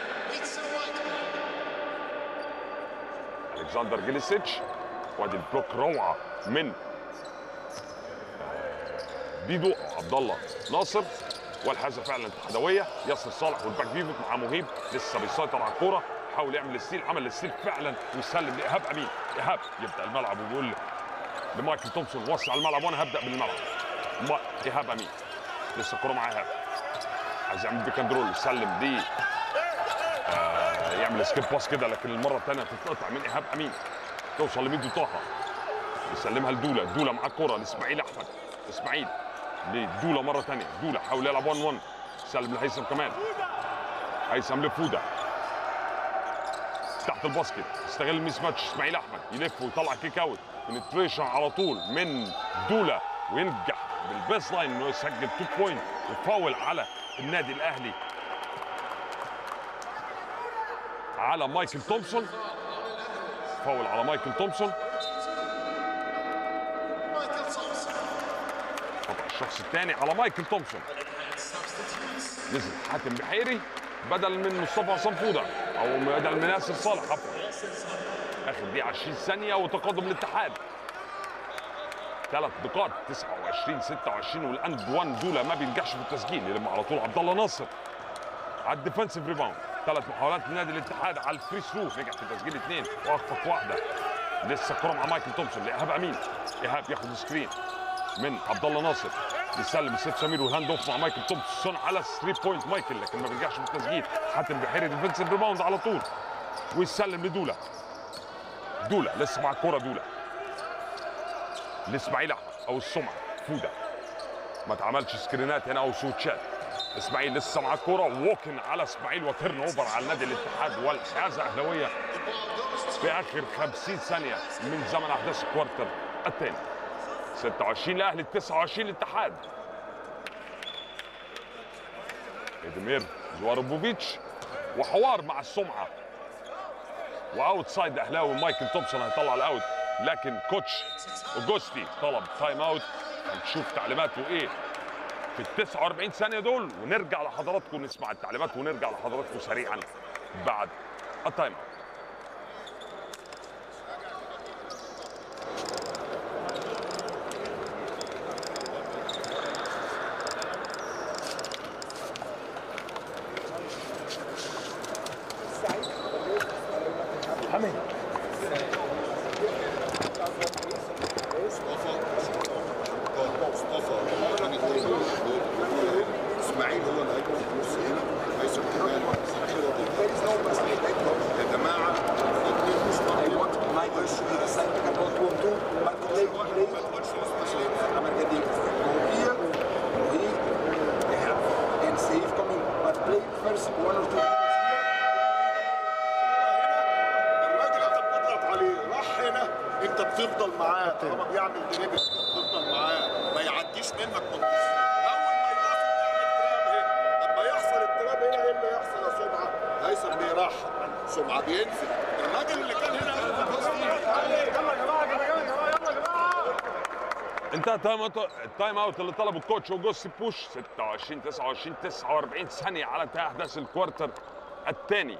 D: الكسندر جيليسيتش وادي البلوك روعه من آه، بيدو عبد الله ناصر والحازه فعلا اتحادويه ياسر صالح والباك بيفوت مع مهيب لسه بيسيطر على الكوره حاول يعمل الستيل عمل الستيل فعلا ويسلم لايهاب امين ايهاب يبدا الملعب ويقول لمايكل تومسون وسع الملعب وانا هبدا بالملعب ما- ايهاب امين لسه الكوره مع ايهاب عايز يعمل بيك اند رول يسلم دي يعمل سكيب باس كده لكن المره الثانيه تتقطع من ايهاب امين توصل لميدو طه يسلمها لدولا دولا مع الكره لاسماعيل احمد اسماعيل لدولا مره ثانيه دولا حاول يلعب 1 1 سلم لهيثم كمان هيثم لفوده تحت الباسكت استغل الميس ماتش اسماعيل احمد يلف ويطلع كيك اوت بنتريشن على طول من دولا وينجح بالبيس لاين انه يسجل 2 بوينت وفاول على النادي الاهلي على مايكل تومسون فاول على مايكل تومسون خطأ الشخص الثاني على مايكل تومسون نزل حاتم بحيري بدل من مصطفى عصام فوده او بدل من ياسر صالح عفوا اخر دقيقه 20 ثانيه وتقدم الاتحاد ثلاث نقاط 29 26 والاند 1 دول ما بينجحش في التسجيل يلم على طول عبد الله ناصر على الديفنسيف ريباوند ثلاث محاولات من نادي الاتحاد على الفري ثرو نجح في تسجيل اثنين واخفق واحده لسه الكره مع مايكل تومسون لايهاب امين ايهاب ياخد سكرين من عبد الله ناصر يسلم سيف سمير والهاند اوف مع مايكل تومسون على 3 بوينت مايكل لكن ما بيرجعش في التسجيل حاتم بحيري ديفنسيف ريباوند على طول ويسلم لدولا دولا لسه مع الكوره دولا لاسماعيل احمد او السمعه فوده ما اتعملش سكرينات هنا او سويتشات اسماعيل لسه مع الكوره ووكن على اسماعيل وتيرن اوفر على نادي الاتحاد والحيازه اهلاويه في اخر 50 ثانيه من زمن احداث الكوارتر الثاني 26 الاهلي 29 الاتحاد ادمير زواربوفيتش وحوار مع السمعه واوت سايد اهلاوي مايكل تومسون هيطلع الاوت لكن كوتش اوجوستي طلب تايم اوت هنشوف تعليماته ايه في ال 49 ثانيه دول ونرجع لحضراتكم نسمع التعليمات ونرجع لحضراتكم سريعا بعد التايم اوت
F: مصطفى مصطفى الراجل التاني دول بيقولوا ايه اسماعيل هو اللي هيبقى في النص هنا هيثم كمال يا جماعه الاثنين مش فاضيين ما تقولش لاسماعيل الراجل انت بتضغط عليه راح هنا انت بتفضل معاه طالما بيعمل دريبل بتفضل معاه ما يعديش منك من النص اول ما يقف يعمل تراب هنا لما يحصل التراب هنا ايه اللي يحصل يا سمعه؟ هيثم بيرحب سمعه بينفذ الراجل اللي كان هنا قال له بص
D: انتهى التايم اوت التايم اوت اللي طلبه الكوتش اوجوستي بوش 26 29 49 ثانيه على انتهاء احداث الكوارتر الثاني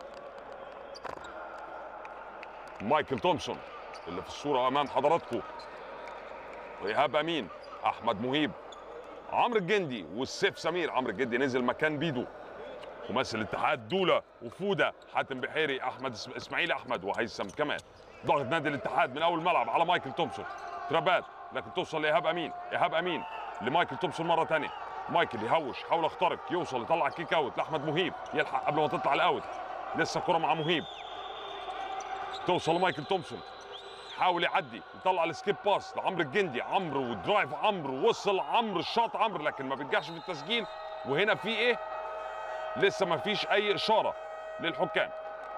D: مايكل تومسون اللي في الصوره امام حضراتكم وايهاب امين احمد مهيب عمرو الجندي والسيف سمير عمرو الجندي نزل مكان بيدو ممثل الاتحاد دولا وفوده حاتم بحيري احمد إس- اسماعيل احمد وهيثم كمال ضغط نادي الاتحاد من اول ملعب على مايكل تومسون ترابات لكن توصل لايهاب امين ايهاب امين لمايكل تومسون مره ثانيه مايكل يهوش حاول يخترق يوصل يطلع كيك اوت لاحمد مهيب يلحق قبل ما تطلع الاوت لسه كره مع مهيب توصل لمايكل تومسون حاول يعدي يطلع السكيب باس لعمرو الجندي عمرو ودرايف عمرو وصل عمرو الشاط عمرو لكن ما بيرجعش في التسجيل وهنا في ايه لسه ما فيش اي اشاره للحكام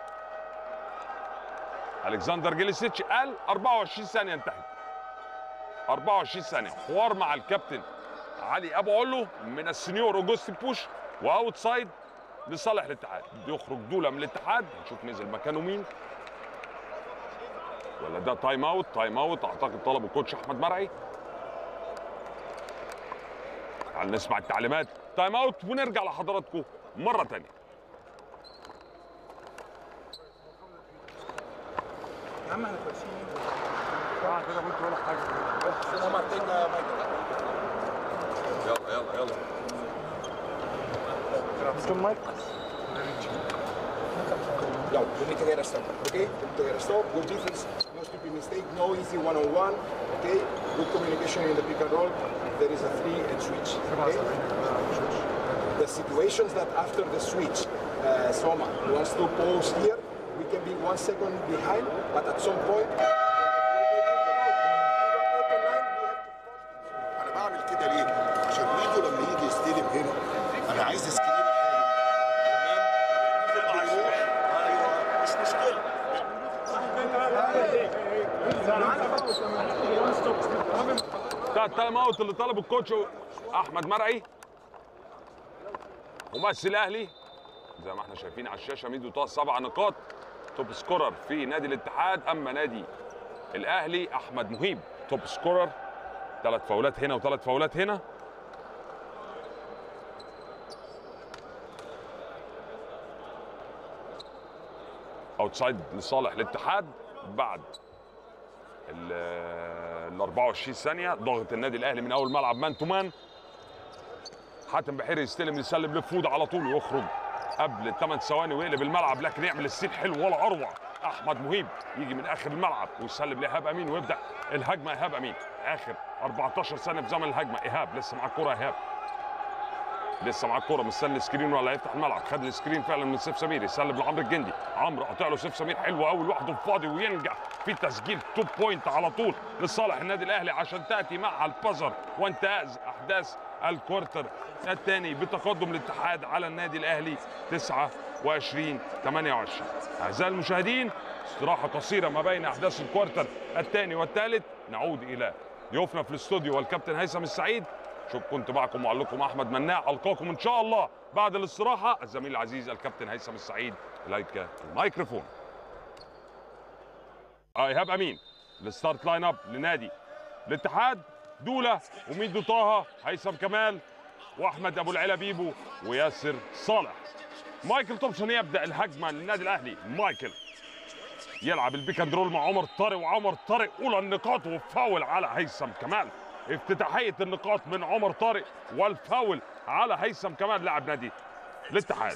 D: الكسندر جيليسيتش قال 24 ثانيه انتهت 24 ثانيه حوار مع الكابتن علي ابو علو من السنيور اوجوستي بوش واوت سايد لصالح الاتحاد يخرج دوله من الاتحاد نشوف نزل مكانه مين ولا ده تايم اوت تايم اوت اعتقد طلبه كوتش احمد مرعي تعال نسمع التعليمات تايم اوت ونرجع لحضراتكم مره تانية
F: يلا يلا يلا
G: Yo, we need to get a stop, okay? We need to get a stop. Good defense, no stupid mistake, no easy one-on-one, okay? Good communication in the pick and roll. There is a three and switch, okay? The situations that after the switch, uh, Soma wants to pose here, we can be one second behind, but at some point,
F: انا بعمل كده ليه؟ عشان ميدو لما يجي يستلم هنا انا عايز سكرين تمام؟ بيروح. ايوه مش مشكله
D: ده التايم اوت اللي طلبه الكوتش احمد مرعي ممثل الاهلي زي ما احنا شايفين على الشاشه ميدو طه سبع نقاط توب سكورر في نادي الاتحاد اما نادي الاهلي احمد مهيب توب سكورر ثلاث فاولات هنا وثلاث فاولات هنا اوتسايد لصالح الاتحاد بعد ال ال 24 ثانيه ضغط النادي الاهلي من اول ملعب مان تو مان حاتم بحيري يستلم يسلم لفود على طول ويخرج قبل الثمان ثواني ويقلب الملعب لكن يعمل السيل حلو ولا اروع احمد مهيب يجي من اخر الملعب ويسلم لايهاب امين ويبدا الهجمه ايهاب امين اخر 14 سنه في زمن الهجمه ايهاب لسه معاه الكوره ايهاب لسه معاه الكوره مستني سكرين ولا هيفتح الملعب خد السكرين فعلا من سيف سمير يسلم لعمرو الجندي عمرو قاطع له سيف سمير حلو قوي لوحده فاضي وينجح في تسجيل توب بوينت على طول لصالح النادي الاهلي عشان تاتي مع البزر وانتهاز احداث الكوارتر الثاني بتقدم الاتحاد على النادي الاهلي 29 28 اعزائي المشاهدين استراحه قصيره ما بين احداث الكوارتر الثاني والثالث نعود الى ضيوفنا في الاستوديو والكابتن هيثم السعيد شوف كنت معكم معلقكم احمد مناع القاكم ان شاء الله بعد الاستراحه الزميل العزيز الكابتن هيثم السعيد اليك الميكروفون آه، ايهاب امين الستارت لاين اب لنادي الاتحاد دوله وميدو طه هيثم كمال واحمد ابو العلا بيبو وياسر صالح مايكل تومسون يبدا الهجمه للنادي الاهلي مايكل يلعب البيك اند رول مع عمر طارق وعمر طارق اولى النقاط وفاول على هيثم كمال افتتاحيه النقاط من عمر طارق والفاول على هيثم كمال لاعب نادي الاتحاد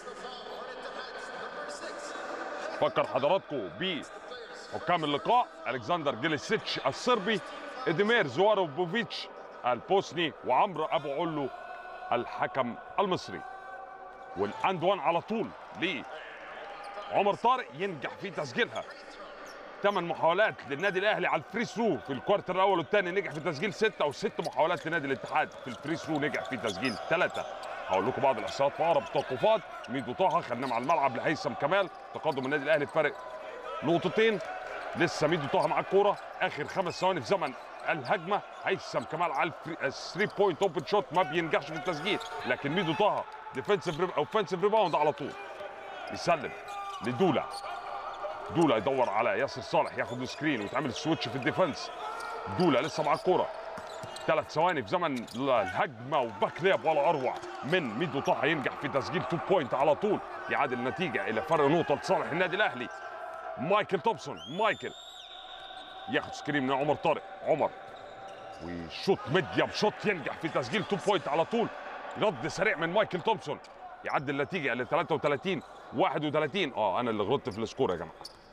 D: فكر حضراتكم بحكام اللقاء الكسندر جيليسيتش الصربي ادمير زواروفوفيتش البوسني وعمرو ابو علو الحكم المصري والاند وان على طول ليه عمر طارق ينجح في تسجيلها ثمان محاولات للنادي الاهلي على الفري ثرو في الكوارتر الاول والثاني نجح في تسجيل سته وست محاولات لنادي الاتحاد في الفري ثرو نجح في تسجيل ثلاثه هقول لكم بعض الاحصاءات في اقرب التوقفات ميدو طه خدناه على الملعب لهيثم كمال تقدم النادي الاهلي بفرق نقطتين لسه ميدو طه مع الكوره اخر خمس ثواني في زمن الهجمه هيثم كمال على الثري بوينت اوبن شوت ما بينجحش في التسجيل لكن ميدو طه ديفنسيف اوفنسيف ريباوند على طول يسلم لدولا دولا يدور على ياسر صالح ياخد سكرين ويتعمل سويتش في الديفنس دولا لسه مع الكوره ثلاث ثواني في زمن الهجمه وباك لياب ولا اروع من ميدو طه ينجح في تسجيل تو بوينت على طول يعادل النتيجه الى فرق نقطه لصالح النادي الاهلي مايكل تومسون مايكل ياخد سكرين من عمر طارق عمر وشوت ميديا بشوت ينجح في تسجيل تو بوينت على طول رد سريع من مايكل تومسون يعدل النتيجه الى 33 31 اه انا اللي غلطت في السكور يا جماعه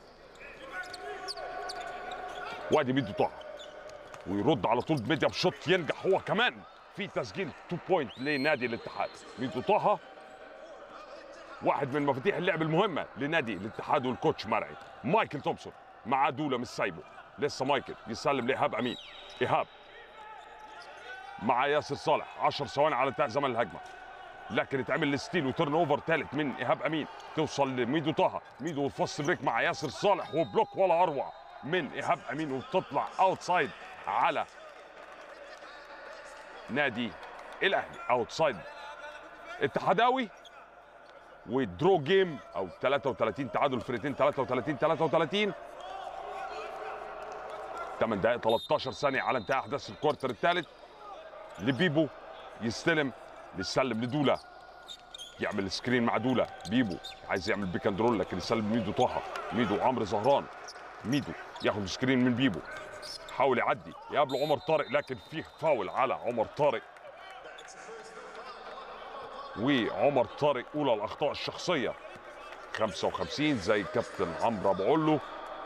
D: وادي ميدو طه ويرد على طول بميديا بشوت ينجح هو كمان في تسجيل 2 بوينت لنادي الاتحاد ميدو طه واحد من مفاتيح اللعب المهمه لنادي الاتحاد والكوتش مرعي مايكل تومسون مع دوله مش سايبه لسه مايكل يسلم لايهاب امين ايهاب مع ياسر صالح 10 ثواني على انتهاء زمن الهجمه لكن اتعمل الستيل وتيرن اوفر ثالث من ايهاب امين توصل لميدو طه ميدو والفاست بريك مع ياسر صالح وبلوك ولا اروع من ايهاب امين وبتطلع اوتسايد على نادي الاهلي اوتسايد اتحاداوي ودرو جيم او 33 تعادل الفرقتين 33 33 8 دقائق 13 ثانيه على انتهاء احداث الكوارتر الثالث لبيبو يستلم يسلم لدولا يعمل سكرين مع دولا بيبو عايز يعمل بيك اند رول لكن يسلم ميدو طه ميدو عمرو زهران ميدو ياخد سكرين من بيبو حاول يعدي يقابله عمر طارق لكن فيه فاول على عمر طارق وعمر طارق اولى الاخطاء الشخصيه 55 زي كابتن عمرو ابو علو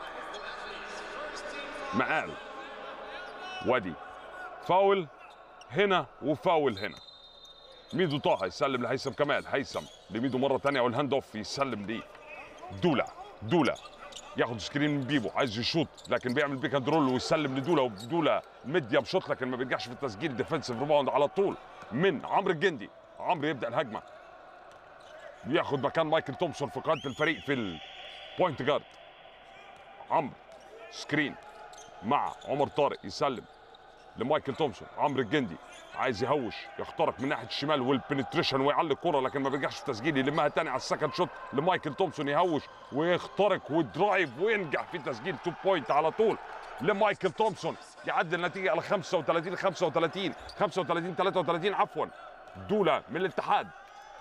D: مقال وادي فاول هنا وفاول هنا ميدو طه يسلم لهيثم كمال هيثم لميدو مره ثانيه والهاند اوف يسلم ليه دولا دولا ياخد سكرين من بيبو عايز يشوط لكن بيعمل بيك اند رول ويسلم لدولا ودولا ميديا بشوط لكن ما بيرجعش في التسجيل ديفنسيف ريباوند على طول من عمرو الجندي عمرو يبدا الهجمه ياخد مكان مايكل تومسون في قاده الفريق في البوينت جارد عمرو سكرين مع عمر طارق يسلم لمايكل تومسون عمرو الجندي عايز يهوش يخترق من ناحيه الشمال والبنتريشن ويعلق الكره لكن ما بيرجعش في التسجيل يلمها تاني على السكند شوت لمايكل تومسون يهوش ويخترق ودرايف وينجح في تسجيل 2 بوينت على طول لمايكل تومسون يعدل النتيجه على 35 35 35 33 عفوا دولا من الاتحاد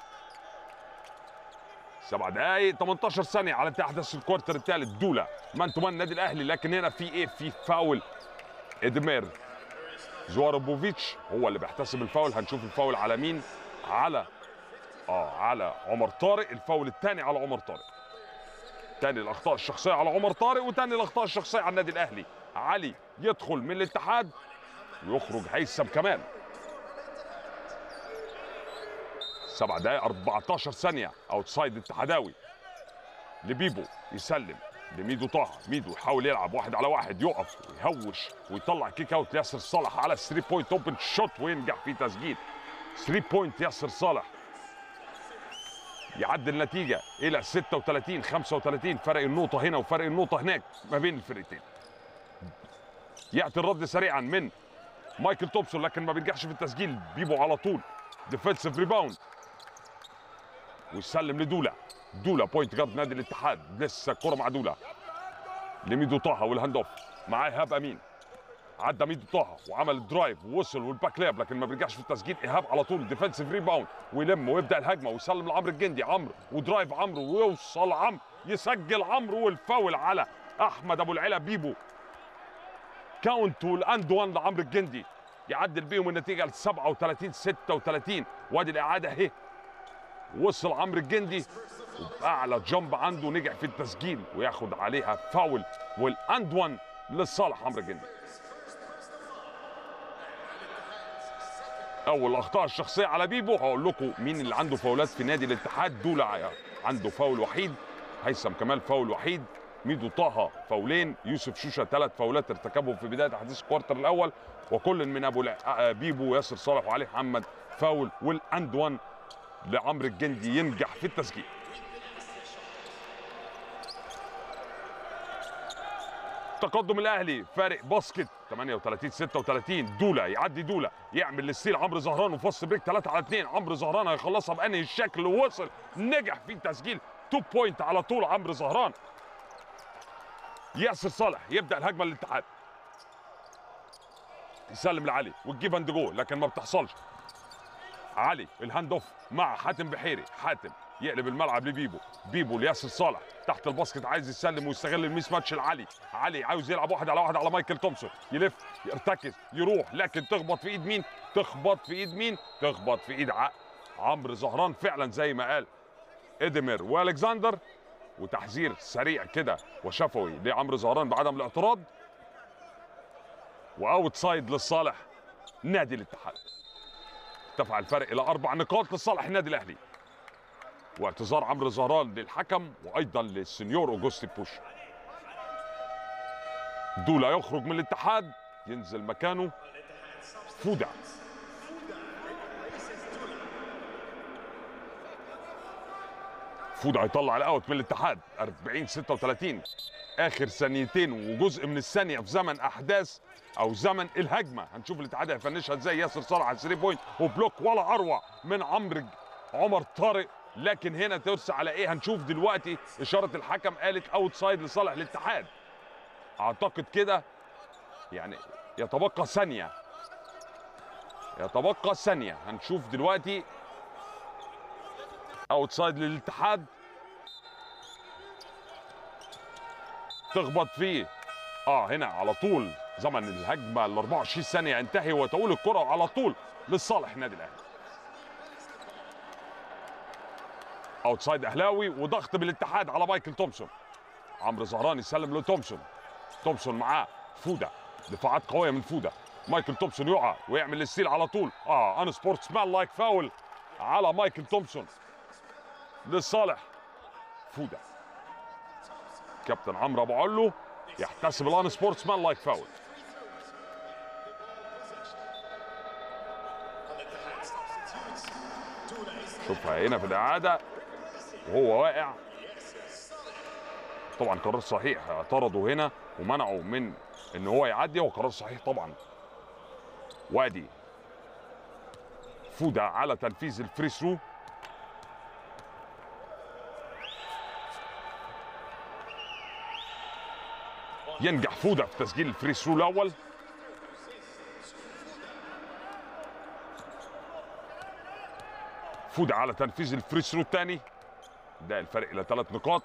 D: سبع دقائق 18 ثانية على انتهاء احداث الكوارتر الثالث دولا مان تو مان النادي الاهلي لكن هنا في ايه؟ في فاول ادمير زواربوفيتش هو اللي بيحتسب الفاول هنشوف الفاول على مين؟ على اه على عمر طارق الفاول الثاني على عمر طارق تاني الاخطاء الشخصيه على عمر طارق وتاني الاخطاء الشخصيه على النادي الاهلي علي يدخل من الاتحاد ويخرج هيثم كمان سبع دقائق 14 ثانيه اوتسايد اتحداوي لبيبو يسلم لميدو طه ميدو يحاول يلعب واحد على واحد يقف ويهوش ويطلع كيك اوت لياسر صالح على 3 بوينت اوبن شوت وينجح في تسجيل 3 بوينت ياسر صالح يعدل النتيجة إلى 36 35 فرق النقطة هنا وفرق النقطة هناك ما بين الفرقتين. يأتي الرد سريعا من مايكل تومسون لكن ما بينجحش في التسجيل بيبو على طول ديفensive ريباوند ويسلم لدولا دولا بوينت جارد نادي الاتحاد لسه الكرة مع دولا لميدو طه والهاند اوف معاه ايهاب امين عدى ميدو طه وعمل الدرايف ووصل والباك لاب لكن ما بيرجعش في التسجيل ايهاب على طول ديفensive ريباوند ويلم ويبدا الهجمه ويسلم لعمرو الجندي عمرو ودرايف عمرو ويوصل عمرو يسجل عمرو والفاول على احمد ابو العلا بيبو كاونت والاند وان لعمرو الجندي يعدل بيهم النتيجه ل 37 36 وادي الاعاده اهي وصل عمرو الجندي وباعلى جامب عنده نجح في التسجيل وياخد عليها فاول والاند وان لصالح عمرو الجندي اول الاخطاء الشخصيه على بيبو هقول لكم مين اللي عنده فاولات في نادي الاتحاد دولا عنده فاول وحيد هيثم كمال فاول وحيد ميدو طه فاولين يوسف شوشه ثلاث فاولات ارتكبهم في بدايه احداث الكوارتر الاول وكل من ابو الع- آه، بيبو وياسر صالح وعلي محمد فاول والاند وان لعمرو الجندي ينجح في التسجيل تقدم الاهلي فارق باسكت 38 36 دولا يعدي دولا يعمل للستيل عمرو زهران وفص بريك 3 على 2 عمرو زهران هيخلصها بانهي الشكل ووصل نجح في تسجيل 2 بوينت على طول عمرو زهران ياسر صالح يبدا الهجمه للاتحاد يسلم لعلي والجيف اند جو لكن ما بتحصلش علي الهاند اوف مع حاتم بحيري حاتم يقلب الملعب لبيبو بيبو لياسر صالح تحت الباسكت عايز يسلم ويستغل الميس ماتش لعلي علي عاوز يلعب واحد على واحد على مايكل تومسون يلف يرتكز يروح لكن تخبط في ايد مين تخبط في ايد مين تخبط في ايد ع- عمرو زهران فعلا زي ما قال ادمير والكسندر وتحذير سريع كده وشفوي لعمرو زهران بعدم الاعتراض واوت سايد للصالح نادي الاتحاد ارتفع الفرق الى اربع نقاط لصالح النادي الاهلي واعتذار عمرو زهران للحكم وايضا للسنيور اوجوستي بوش دولا يخرج من الاتحاد ينزل مكانه فودا فودا هيطلع الاوت من الاتحاد 40 36 اخر ثانيتين وجزء من الثانيه في زمن احداث او زمن الهجمه هنشوف الاتحاد هيفنشها ازاي ياسر صالح على 3 بوينت وبلوك ولا اروع من عمرو عمر طارق لكن هنا ترسى على ايه هنشوف دلوقتي اشاره الحكم قالت اوت سايد لصالح الاتحاد اعتقد كده يعني يتبقى ثانيه يتبقى ثانيه هنشوف دلوقتي اوت سايد للاتحاد تخبط فيه اه هنا على طول زمن الهجمه ال 24 ثانيه ينتهي وتقول الكره على طول لصالح النادي الاهلي اوتسايد اهلاوي وضغط بالاتحاد على مايكل تومسون عمرو زهران يسلم لتومسون تومسون معاه فودا دفاعات قويه من فودا مايكل تومسون يقع ويعمل الستيل على طول اه ان سبورتس مان لايك فاول على مايكل تومسون لصالح فودا كابتن عمرو ابو علو يحتسب الان سبورتس مان لايك فاول شوفها هنا في الاعاده وهو واقع طبعا قرار صحيح اعترضوا هنا ومنعوا من ان هو يعدي هو قرار صحيح طبعا وادي فودا على تنفيذ الفري ثرو ينجح فودا في تسجيل الفري ثرو الاول فودا على تنفيذ الفري ثرو الثاني ده الفرق الى ثلاث نقاط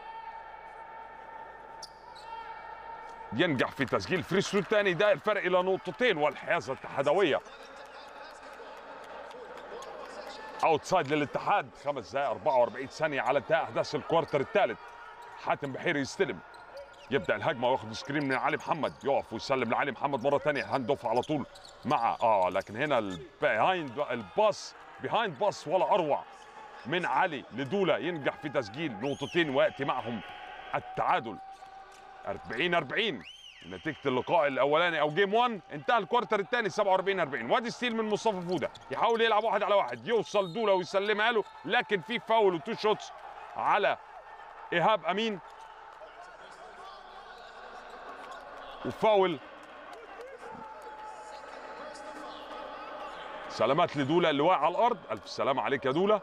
D: ينجح في تسجيل الفري ثرو الثاني ده الفرق الى نقطتين والحيازه الاتحادويه اوتسايد للاتحاد خمس دقائق 44 ثانيه على انتهاء احداث الكوارتر الثالث حاتم بحيري يستلم يبدا الهجمه وياخد سكرين من علي محمد يقف ويسلم لعلي محمد مره ثانيه هاند اوف على طول مع اه لكن هنا البيهايند الباص بيهايند باص ولا اروع من علي لدولا ينجح في تسجيل نقطتين وياتي معهم التعادل 40 40 نتيجه اللقاء الاولاني او جيم 1 انتهى الكوارتر الثاني 47 40 وادي ستيل من مصطفى فوده يحاول يلعب واحد على واحد يوصل دولا ويسلمها له لكن في فاول وتو شوتس على ايهاب امين وفاول سلامات لدولا اللي واقع على الارض الف سلام عليك يا دولا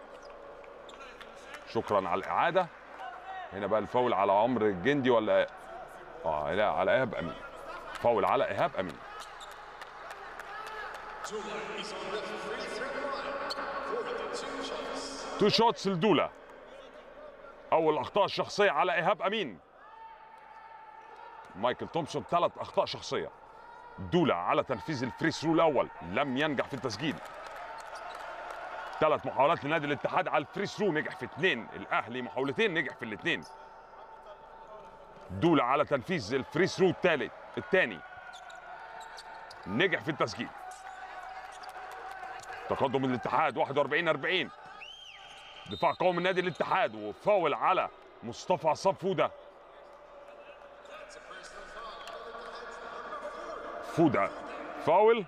D: شكرا على الاعاده هنا بقى الفاول على عمرو الجندي ولا اه لا على ايهاب امين فاول على ايهاب امين تو شوتس لدولا اول اخطاء الشخصيه على ايهاب امين مايكل تومسون ثلاث اخطاء شخصيه دولا على تنفيذ الفري ثرو الاول لم ينجح في التسجيل ثلاث محاولات لنادي الاتحاد على الفري ثرو نجح في اثنين الاهلي محاولتين نجح في الاثنين دولا على تنفيذ الفري ثرو الثالث الثاني نجح في التسجيل تقدم الاتحاد 41 40 دفاع قوي من نادي الاتحاد وفاول على مصطفى عصام فوده فوده فاول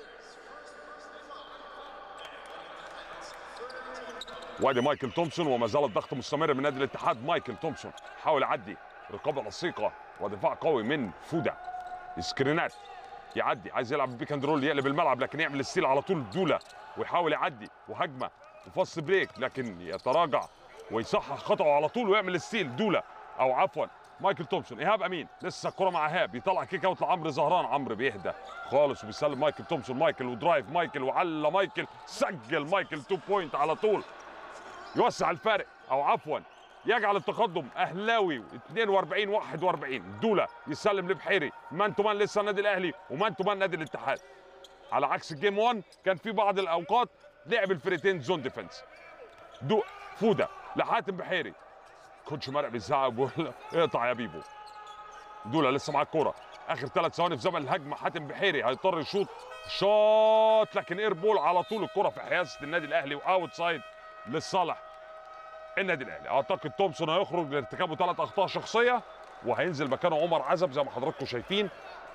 D: وادي مايكل تومسون وما زال الضغط مستمر من نادي الاتحاد مايكل تومسون حاول يعدي رقابه لصيقه ودفاع قوي من فوده سكرينات يعدي عايز يلعب بيك اند رول يقلب الملعب لكن يعمل الستيل على طول دوله ويحاول يعدي وهجمه وفص بريك لكن يتراجع ويصحح خطأه على طول ويعمل الستيل دوله او عفوا مايكل تومسون ايهاب امين لسه الكره مع ايهاب يطلع كيك اوت لعمرو زهران عمرو بيهدى خالص وبيسلم مايكل تومسون مايكل ودرايف مايكل وعلى مايكل سجل مايكل 2 بوينت على طول يوسع الفارق او عفوا يجعل التقدم اهلاوي 42 41 دوله يسلم لبحيري مان تو مان لسه النادي الاهلي ومان تو مان نادي الاتحاد على عكس الجيم 1 كان في بعض الاوقات لعب الفريقين زون ديفنس دو فوده لحاتم بحيري كوتش مرق بيزعق بيقول اقطع يا بيبو دولا لسه معاه الكوره اخر ثلاث ثواني في زمن الهجمه حاتم بحيري هيضطر يشوط شوط لكن اير بول على طول الكره في حيازه النادي الاهلي واوت سايد لصالح النادي الاهلي اعتقد تومسون هيخرج لارتكابه ثلاث اخطاء شخصيه وهينزل مكانه عمر عزب زي ما حضراتكم شايفين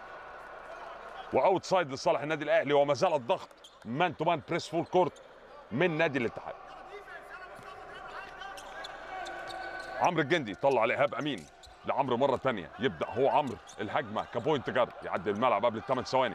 D: واوت سايد لصالح النادي الاهلي وما زال الضغط مان تو مان بريس فول كورت من نادي الاتحاد عمرو الجندي طلع لايهاب امين لعمرو مره ثانيه يبدا هو عمرو الهجمه كبوينت جارد يعدي الملعب قبل الثمان ثواني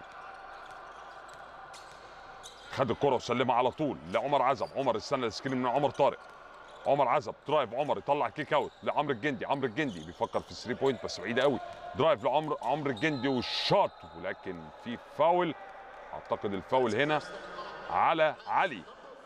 D: خد الكره وسلمها على طول لعمر عزب عمر استنى السكرين من عمر طارق عمر عزب درايف عمر يطلع كيك اوت لعمرو الجندي عمرو الجندي بيفكر في 3 بوينت بس بعيده قوي درايف لعمرو عمرو الجندي والشوت ولكن في فاول اعتقد الفاول هنا على علي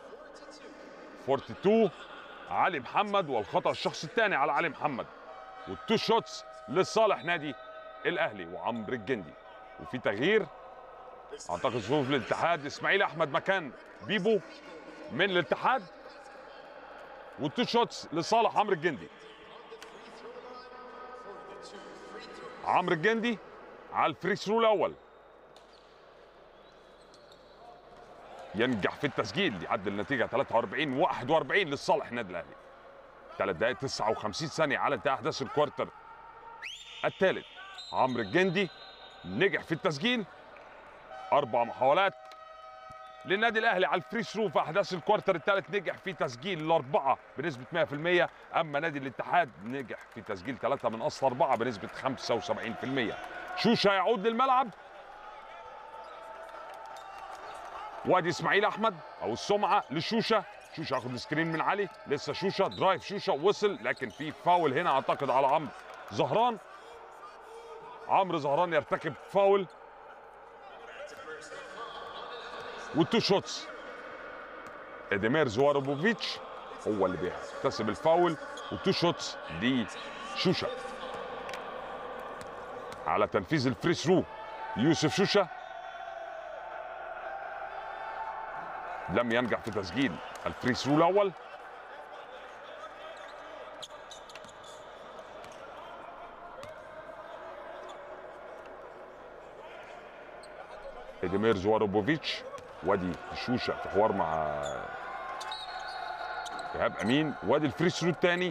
D: 42 علي محمد والخطا الشخصي الثاني على علي محمد والتو شوتس لصالح نادي الاهلي وعمرو الجندي وفي تغيير اعتقد صفوف الاتحاد اسماعيل احمد مكان بيبو من الاتحاد والتو شوتس لصالح عمرو الجندي عمرو الجندي على الفري ثرو الاول ينجح في التسجيل يعدل النتيجه 43 41 لصالح النادي الاهلي 3 دقائق 59 ثانيه على انتهاء احداث الكوارتر الثالث عمرو الجندي نجح في التسجيل اربع محاولات للنادي الاهلي على الفري ثرو في احداث الكوارتر الثالث نجح في تسجيل الاربعه بنسبه 100% اما نادي الاتحاد نجح في تسجيل ثلاثه من اصل اربعه بنسبه 75% شوشه يعود للملعب وادي اسماعيل احمد او السمعه لشوشه شوشه ياخد السكرين من علي لسه شوشه درايف شوشه وصل لكن في فاول هنا اعتقد على عمرو زهران عمرو زهران يرتكب فاول والتو شوتس اديمير زواربوفيتش هو اللي بيكتسب الفاول والتو شوتس دي شوشه على تنفيذ الفري ثرو يوسف شوشه لم ينجح في تسجيل الفري ثرو الاول اديمير زواروبوفيتش وادي الشوشه في حوار مع ايهاب امين وادي الفري ثرو الثاني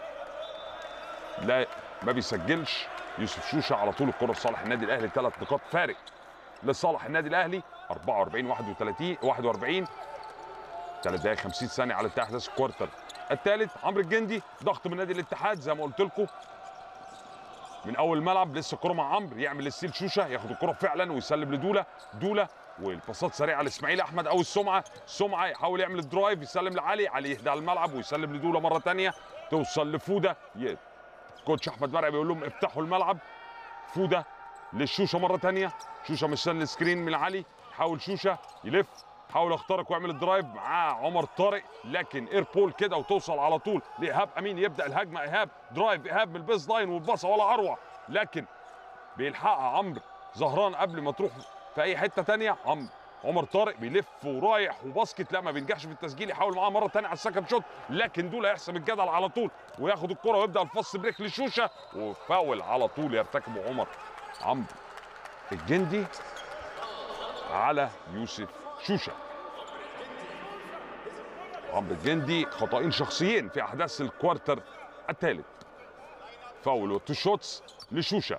D: لا ما بيسجلش يوسف شوشه على طول الكره لصالح النادي الاهلي ثلاث نقاط فارق لصالح النادي الاهلي 44 31 41 ثلاث دقائق 50 ثانيه على انتهاء احداث الكوارتر الثالث عمرو الجندي ضغط من نادي الاتحاد زي ما قلت لكم من اول الملعب لسه الكره مع عمرو يعمل الستيل شوشه ياخد الكره فعلا ويسلم لدوله دوله والباصات سريعه لاسماعيل احمد او السمعه سمعه يحاول يعمل الدرايف يسلم لعلي علي يهدى على الملعب ويسلم لدوله مره ثانيه توصل لفوده ي- كوتش احمد مرعي بيقول لهم افتحوا الملعب فوده للشوشه مره ثانيه شوشه مستني السكرين من علي يحاول شوشه يلف حاول يخترق ويعمل الدرايف معاه عمر طارق لكن ايربول كده وتوصل على طول لايهاب امين يبدا الهجمه ايهاب درايف ايهاب من البيز لاين والباصه ولا اروع لكن بيلحقها عمرو زهران قبل ما تروح في اي حته تانية عمرو عمر طارق بيلف ورايح وباسكت لا ما بينجحش في التسجيل يحاول معاه مره تانية على السكند شوت لكن دول هيحسم الجدل على طول وياخد الكره ويبدا الفص بريك للشوشه وفاول على طول يرتكبه عمر عمرو الجندي على يوسف شوشه عمرو الجندي خطأين شخصيين في احداث الكوارتر الثالث فاول وتو شوتس لشوشه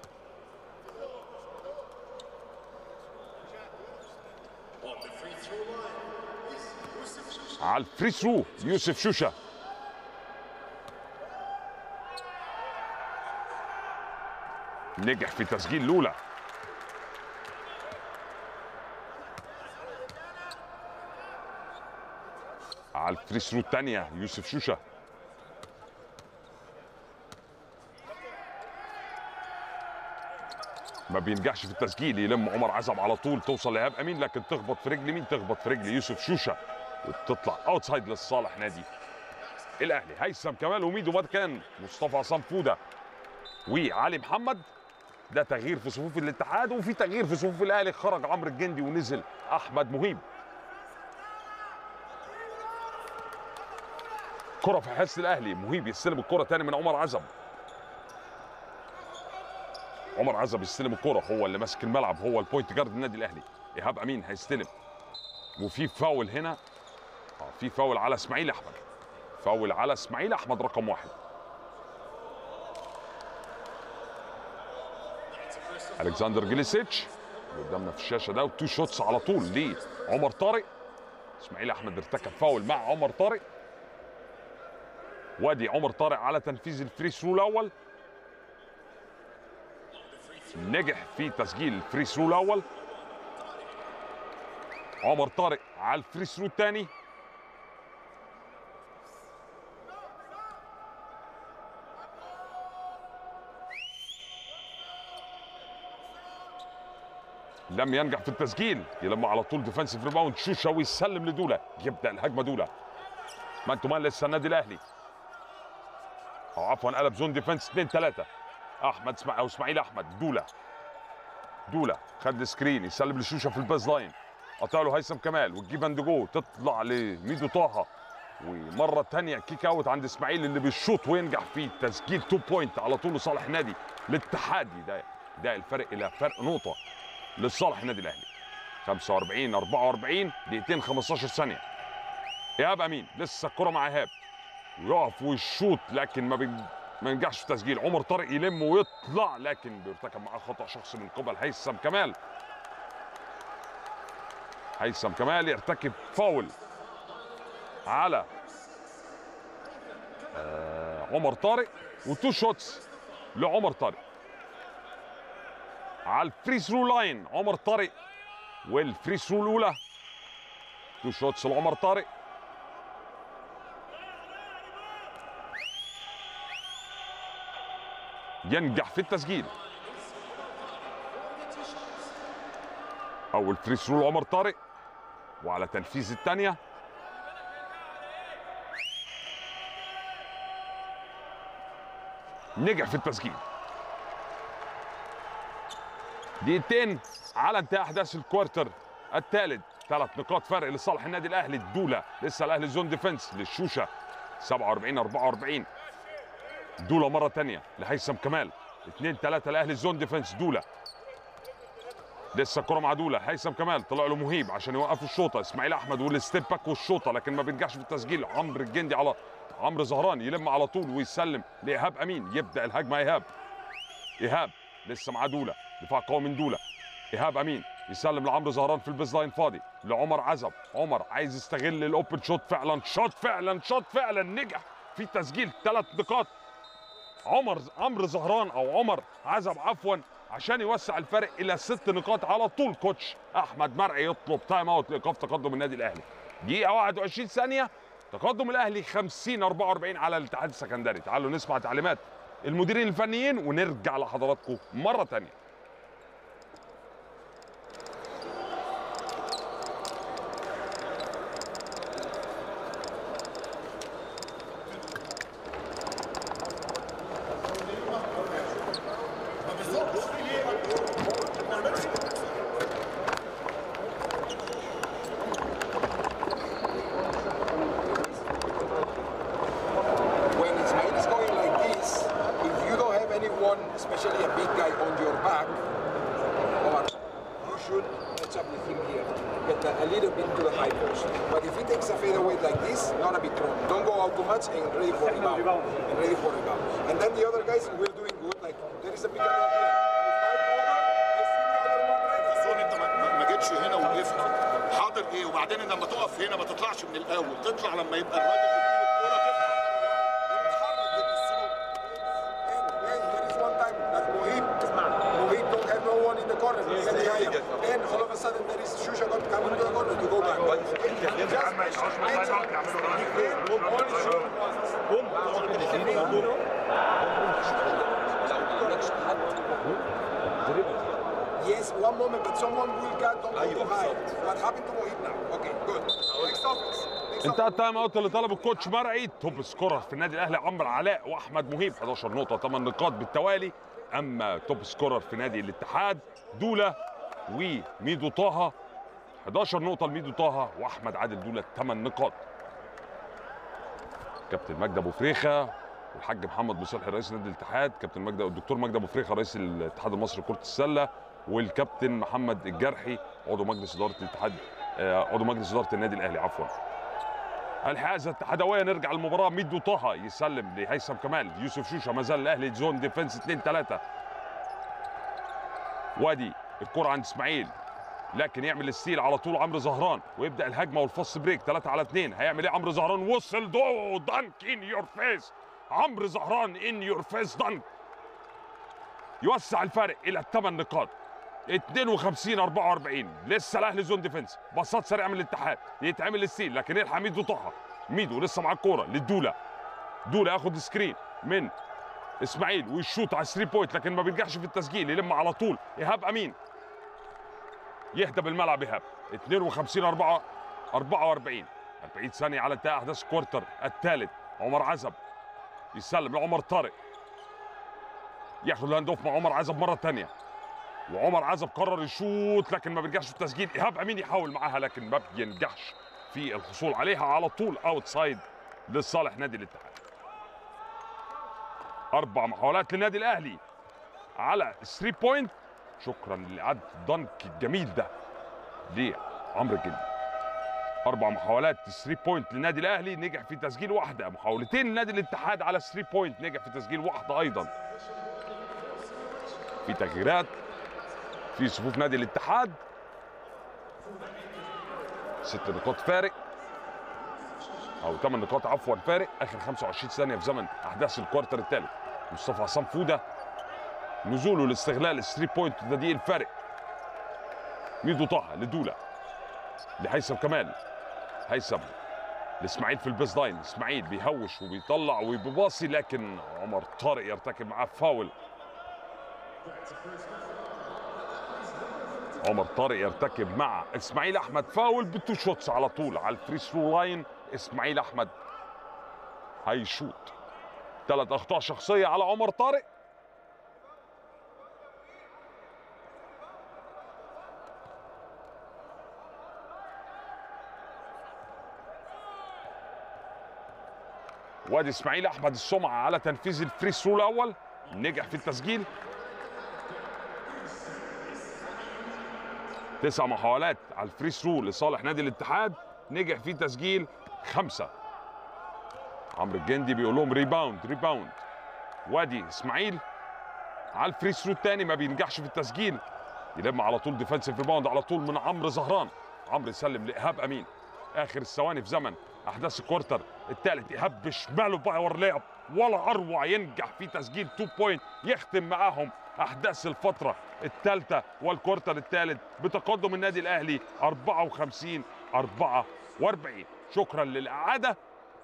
D: على الفري ثرو يوسف شوشه نجح في تسجيل لولا على الفري ثرو الثانيه يوسف شوشه ما بينجحش في التسجيل يلم عمر عزب على طول توصل لإيهاب امين لكن تخبط في رجل مين تخبط في رجل يوسف شوشه وبتطلع اوتسايد لصالح نادي الاهلي هيثم كمال وميدو مكان مصطفى عصام فوده وعلي محمد ده تغيير في صفوف الاتحاد وفي تغيير في صفوف الاهلي خرج عمرو الجندي ونزل احمد مهيب كرة في حس الاهلي مهيب يستلم الكرة تاني من عمر عزب عمر عزب يستلم الكرة هو اللي ماسك الملعب هو البوينت جارد النادي الاهلي ايهاب امين هيستلم وفي فاول هنا اه في فاول على اسماعيل احمد فاول على اسماعيل احمد رقم واحد الكسندر جليسيتش اللي قدامنا في الشاشه ده وتو شوتس على طول ليه عمر طارق اسماعيل احمد ارتكب فاول مع عمر طارق وادي عمر طارق على تنفيذ الفري ثرو الاول نجح في تسجيل الفري ثرو الاول عمر طارق على الفري ثرو الثاني لم ينجح في التسجيل يلم على طول ديفensive ريباوند شوشه ويسلم لدوله يبدا الهجمه دوله مان تو مان لسه النادي الاهلي او عفوا قلب زون ديفنس 2 3 احمد اسماعيل او اسماعيل احمد دوله دوله خد سكرين يسلم لشوشه في الباز لاين قطع له هيثم كمال وتجيب اند جو تطلع لميدو طه ومره تانية كيك اوت عند اسماعيل اللي بيشوط وينجح في تسجيل 2 بوينت على طول لصالح نادي الاتحادي ده ده الفرق الى فرق نقطه لصالح النادي الاهلي 45 44 دقيقتين 15 ثانيه ايهاب امين لسه الكره مع ايهاب ويقف ويشوط لكن ما بين ما ينجحش في تسجيل عمر طارق يلم ويطلع لكن بيرتكب معاه خطا شخصي من قبل هيثم كمال هيثم كمال يرتكب فاول على آه عمر طارق وتو شوتس لعمر طارق على الفري ثرو لاين عمر طارق والفري ثرو الاولى تو شوتس لعمر طارق ينجح في التسجيل اول فري ثرو لعمر طارق وعلى تنفيذ الثانيه نجح في التسجيل دقيقتين على انتهاء احداث الكوارتر الثالث ثلاث نقاط فرق لصالح النادي الاهلي الدوله لسه الاهلي زون ديفنس للشوشه 47 44 دوله مره ثانيه لهيثم كمال 2 3 الاهلي زون ديفنس دوله لسه الكره مع دوله هيثم كمال طلع له مهيب عشان يوقفوا الشوطه اسماعيل احمد والستيب باك والشوطه لكن ما بينجحش في التسجيل عمرو الجندي على عمرو زهران يلم على طول ويسلم لايهاب امين يبدا الهجمه ايهاب ايهاب لسه مع دوله دفاع قوي من دوله ايهاب امين يسلم لعمرو زهران في البيز لاين فاضي لعمر عزب عمر عايز يستغل الاوبن شوت فعلا شوت فعلا شوت فعلا نجح في تسجيل ثلاث نقاط عمر عمرو زهران او عمر عزب عفوا عشان يوسع الفرق الى ست نقاط على طول كوتش احمد مرعي يطلب تايم اوت لايقاف تقدم النادي الاهلي دقيقه 21 ثانيه تقدم الاهلي 50 44 على الاتحاد السكندري تعالوا نسمع تعليمات المديرين الفنيين ونرجع لحضراتكم مره ثانيه
G: When Ismail is going like this, if you don't have anyone, especially a big guy on your back, or you should match up with him here. Get a, a little bit to the high post. But if he takes a fadeaway like this, not a big trouble. Don't go out too much and ready for rebound. And ready for rebound. And then the other guys will doing good. Like there is a big guy out here. If I go out, I see the other one ready.
F: اظن انت ما- ما- ما جيتش هنا وقفت حاضر ايه وبعدين لما تقف هنا ما تطلعش من الاول تطلع لما يبقى الراجل بيديله الكوره تفتح
G: وتتحرك ضد السلوك. And then there is one time that Mohib, Mohib don't have no one in the corner. He's in the area. Then all of a sudden there is Shusha got coming to the corner to go back. Yes, one moment, but someone will get don't go too high. What happened to Mohib now? Okay, good. Next offense. Next
D: انتهى
G: offense.
D: التايم اوت اللي طلبه الكوتش مرعي توب سكورر في النادي الاهلي عمرو علاء واحمد مهيب 11 نقطه 8 نقاط بالتوالي اما توب سكورر في نادي الاتحاد دوله وميدو طه 11 نقطه لميدو طه واحمد عادل دوله 8 نقاط كابتن مجدي ابو فريخه والحاج محمد مصالح رئيس نادي الاتحاد كابتن مجدي الدكتور مجدي ابو فريخه رئيس الاتحاد المصري لكره السله والكابتن محمد الجرحي عضو مجلس اداره الاتحاد آه، عضو مجلس اداره النادي الاهلي عفوا الحازه الاتحادويه نرجع المباراه ميدو طه يسلم لهيثم كمال يوسف شوشه ما زال الاهلي زون ديفنس 2 3 وادي الكره عند اسماعيل لكن يعمل الستيل على طول عمرو زهران ويبدا الهجمه والفاست بريك 3 على 2 هيعمل ايه عمرو زهران وصل دو دانك ان يور فيس عمرو زهران ان يور فيس دانك يوسع الفارق الى 8 نقاط 52 44 لسه الاهلي زون ديفنس باصات سريعه من الاتحاد يتعمل الستيل لكن يلحق ميدو طه ميدو لسه مع الكوره للدوله دوله ياخد سكرين من اسماعيل ويشوط على 3 بوينت لكن ما بينجحش في التسجيل يلم على طول ايهاب امين يهدى بالملعب ايهاب 52 4 44 40 ثانيه على انتهاء احداث الكوارتر الثالث عمر عزب يسلم لعمر طارق ياخد الهاند اوف مع عمر عزب مره ثانيه وعمر عزب قرر يشوط لكن ما بينجحش في التسجيل ايهاب امين يحاول معاها لكن ما بينجحش في الحصول عليها على طول اوتسايد لصالح نادي الاتحاد اربع محاولات للنادي الاهلي على 3 بوينت شكرا للعد دنك الجميل ده لعمرو الجندي اربع محاولات 3 بوينت للنادي الاهلي نجح في تسجيل واحده محاولتين لنادي الاتحاد على 3 بوينت نجح في تسجيل واحده ايضا في تغييرات في صفوف نادي الاتحاد ست نقاط فارق او ثمان نقاط عفوا فارق اخر 25 ثانيه في زمن احداث الكوارتر الثالث مصطفى عصام فوده نزوله لاستغلال الثري بوينت ده دي الفارق ميدو طه لدوله لهيثم كمال هيثم لاسماعيل في البيس لاين اسماعيل بيهوش وبيطلع وبيباصي لكن عمر طارق يرتكب معاه فاول عمر طارق يرتكب مع اسماعيل احمد فاول بتو شوتس على طول على الفري ثرو لاين اسماعيل احمد هيشوط ثلاث اخطاء شخصيه على عمر طارق وادي اسماعيل احمد السمعه على تنفيذ الفري ثرو الاول نجح في التسجيل تسع محاولات على الفري ثرو لصالح نادي الاتحاد نجح في تسجيل خمسه عمرو الجندي بيقول لهم ريباوند ريباوند وادي اسماعيل على الفري ثرو الثاني ما بينجحش في التسجيل يلم على طول ديفensive ريباوند على طول من عمرو زهران عمرو يسلم لايهاب امين اخر الثواني في زمن احداث الكوارتر الثالث ايهاب بشماله باور لعب ولا اروع ينجح في تسجيل 2 بوينت يختم معاهم احداث الفتره الثالثه والكوارتر الثالث بتقدم النادي الاهلي 54 44 شكرا للاعاده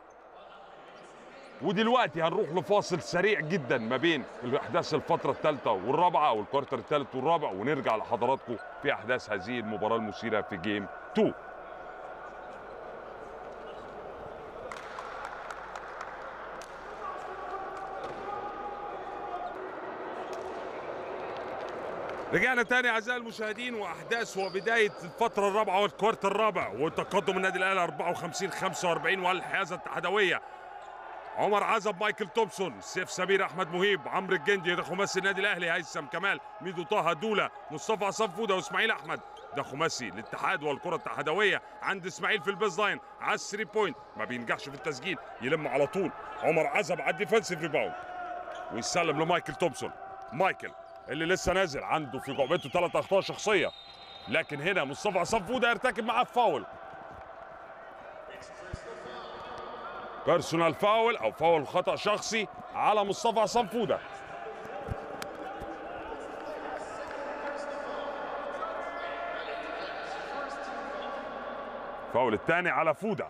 D: ودلوقتي هنروح لفاصل سريع جدا ما بين احداث الفتره الثالثه والرابعه او الكوارتر الثالث والرابع ونرجع لحضراتكم في احداث هذه المباراه المثيره في جيم 2 رجعنا تاني اعزائي المشاهدين واحداث وبدايه الفتره الرابعه والكوارتر الرابع وتقدم النادي الاهلي 54 45 والحيازه التحدويه عمر عزب مايكل تومسون سيف سمير احمد مهيب عمرو الجندي ده خماسي النادي الاهلي هيثم كمال ميدو طه دوله مصطفى عصام فوده واسماعيل احمد ده خماسي الاتحاد والكره التحدويه عند اسماعيل في البيز لاين على الثري بوينت ما بينجحش في التسجيل يلم على طول عمر عزب على الديفensive ريباوند ويسلم لمايكل تومسون مايكل اللي لسه نازل عنده في جعبته ثلاث اخطاء شخصيه لكن هنا مصطفى عصام فوده يرتكب معاه فاول بيرسونال فاول او فاول خطا شخصي على مصطفى عصام فوده فاول الثاني على فوده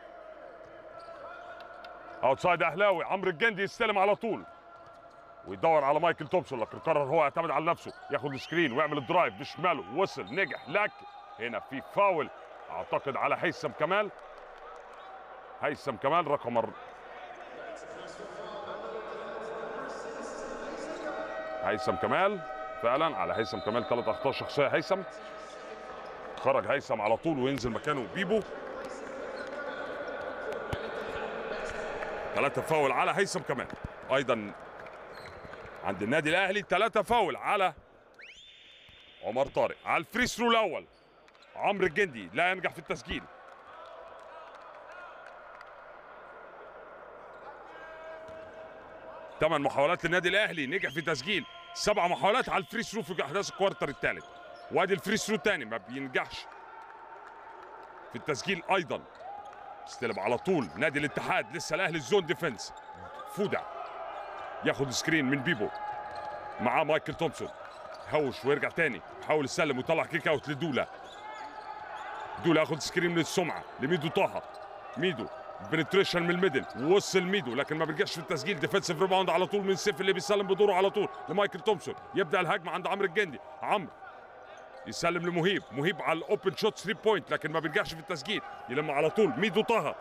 D: اوتسايد اهلاوي عمرو الجندي يستلم على طول ويدور على مايكل تومسون لكن قرر هو يعتمد على نفسه ياخد السكرين ويعمل الدرايف بشماله وصل نجح لكن هنا في فاول اعتقد على هيثم كمال هيثم كمال رقم ار- هيثم كمال فعلا على هيثم كمال ثلاث اخطاء شخصيه هيثم خرج هيثم على طول وينزل مكانه بيبو ثلاثة فاول على هيثم كمال ايضا عند النادي الاهلي ثلاثة فاول على عمر طارق على الفري ثرو الاول عمرو الجندي لا ينجح في التسجيل ثمان محاولات للنادي الاهلي نجح في تسجيل سبع محاولات على الفري ثرو في احداث الكوارتر الثالث وادي الفري ثرو الثاني ما بينجحش في التسجيل ايضا استلم على طول نادي الاتحاد لسه الاهلي الزون ديفنس فودا ياخد سكرين من بيبو معاه مايكل تومسون هوش ويرجع تاني يحاول يسلم ويطلع كيك اوت لدولا دولا ياخد سكرين من السمعه لميدو طه ميدو بنتريشن من الميدل وصل ميدو لكن ما بيرجعش في التسجيل ديفensive ريباوند على طول من سيف اللي بيسلم بدوره على طول لمايكل تومسون يبدا الهجمه عند عمرو الجندي عمرو يسلم لمهيب مهيب على الاوبن شوت 3 بوينت لكن ما بيرجعش في التسجيل يلم على طول ميدو طه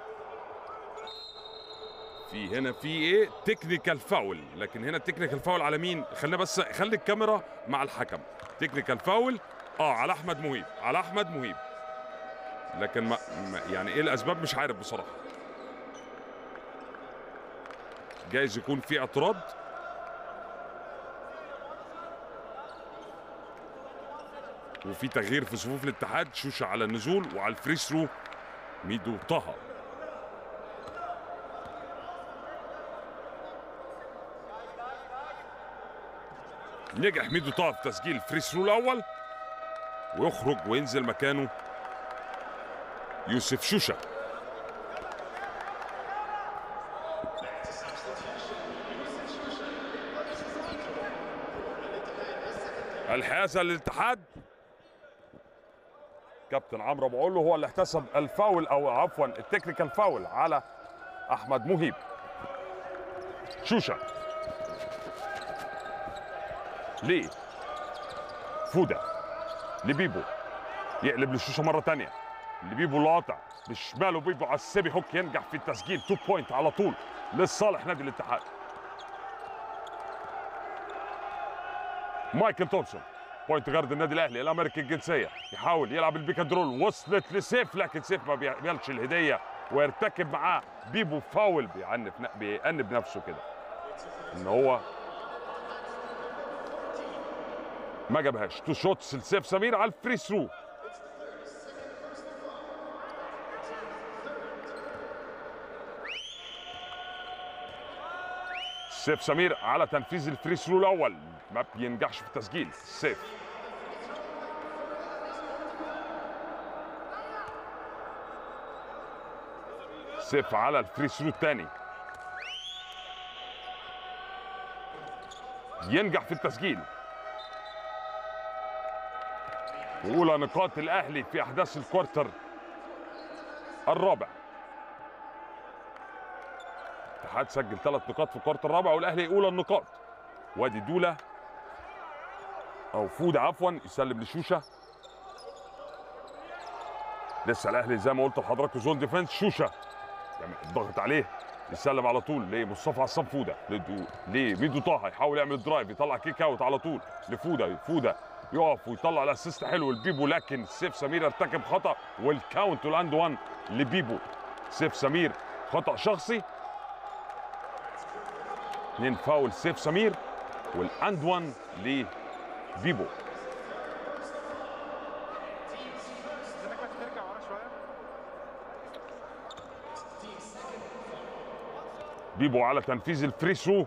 D: في هنا في ايه تكنيكال فاول لكن هنا التكنيكال فاول على مين خلينا بس خلي الكاميرا مع الحكم تكنيكال فاول اه على احمد مهيب على احمد مهيب لكن ما ما- يعني ايه الاسباب مش عارف بصراحه جايز يكون في اعتراض وفي تغيير في صفوف الاتحاد شوشه على النزول وعلى الفري ثرو ميدو طه نجح ميدو طه في تسجيل الفري ثرو الاول ويخرج وينزل مكانه يوسف شوشه الحيازه للاتحاد كابتن عمرو ابو علو هو اللي احتسب الفاول او عفوا التكنيكال فاول على احمد مهيب شوشه ليه فوده لبيبو يقلب لشوشه مره تانية لبيبو القاطع بشماله بيبو على السيبي هوك ينجح في التسجيل 2 بوينت على طول لصالح نادي الاتحاد مايكل تومسون بوينت جارد النادي الاهلي الامريكي الجنسيه يحاول يلعب البيك اند رول وصلت لسيف لكن سيف ما بيقبلش الهديه ويرتكب معاه بيبو فاول بيعنف بيأنب نفسه كده ان هو ما جابهاش تو شوتس لسيف سمير على الفري ثرو سيف سمير على تنفيذ الفري ثرو الاول ما بينجحش في التسجيل سيف سيف على الفري ثرو الثاني ينجح في التسجيل واولى نقاط الاهلي في احداث الكوارتر الرابع الاتحاد سجل ثلاث نقاط في الكوارتر الرابع والاهلي اولى النقاط وادي دوله او فود عفوا يسلم لشوشه لسه الاهلي زي ما قلت لحضراتكم زون ديفense شوشه يعني الضغط عليه يسلم على طول لمصطفى عصام فوده لدو- لميدو طه يحاول يعمل درايف يطلع كيك اوت على طول لفوده فوده يقف ويطلع الاسيست حلو لبيبو لكن سيف سمير ارتكب خطا والكاونت والاند 1 لبيبو سيف سمير خطا شخصي اثنين فاول سيف سمير والاند 1 لبيبو
E: استناك بس ترجع ورا شويه
D: بيبو على تنفيذ الفري ثرو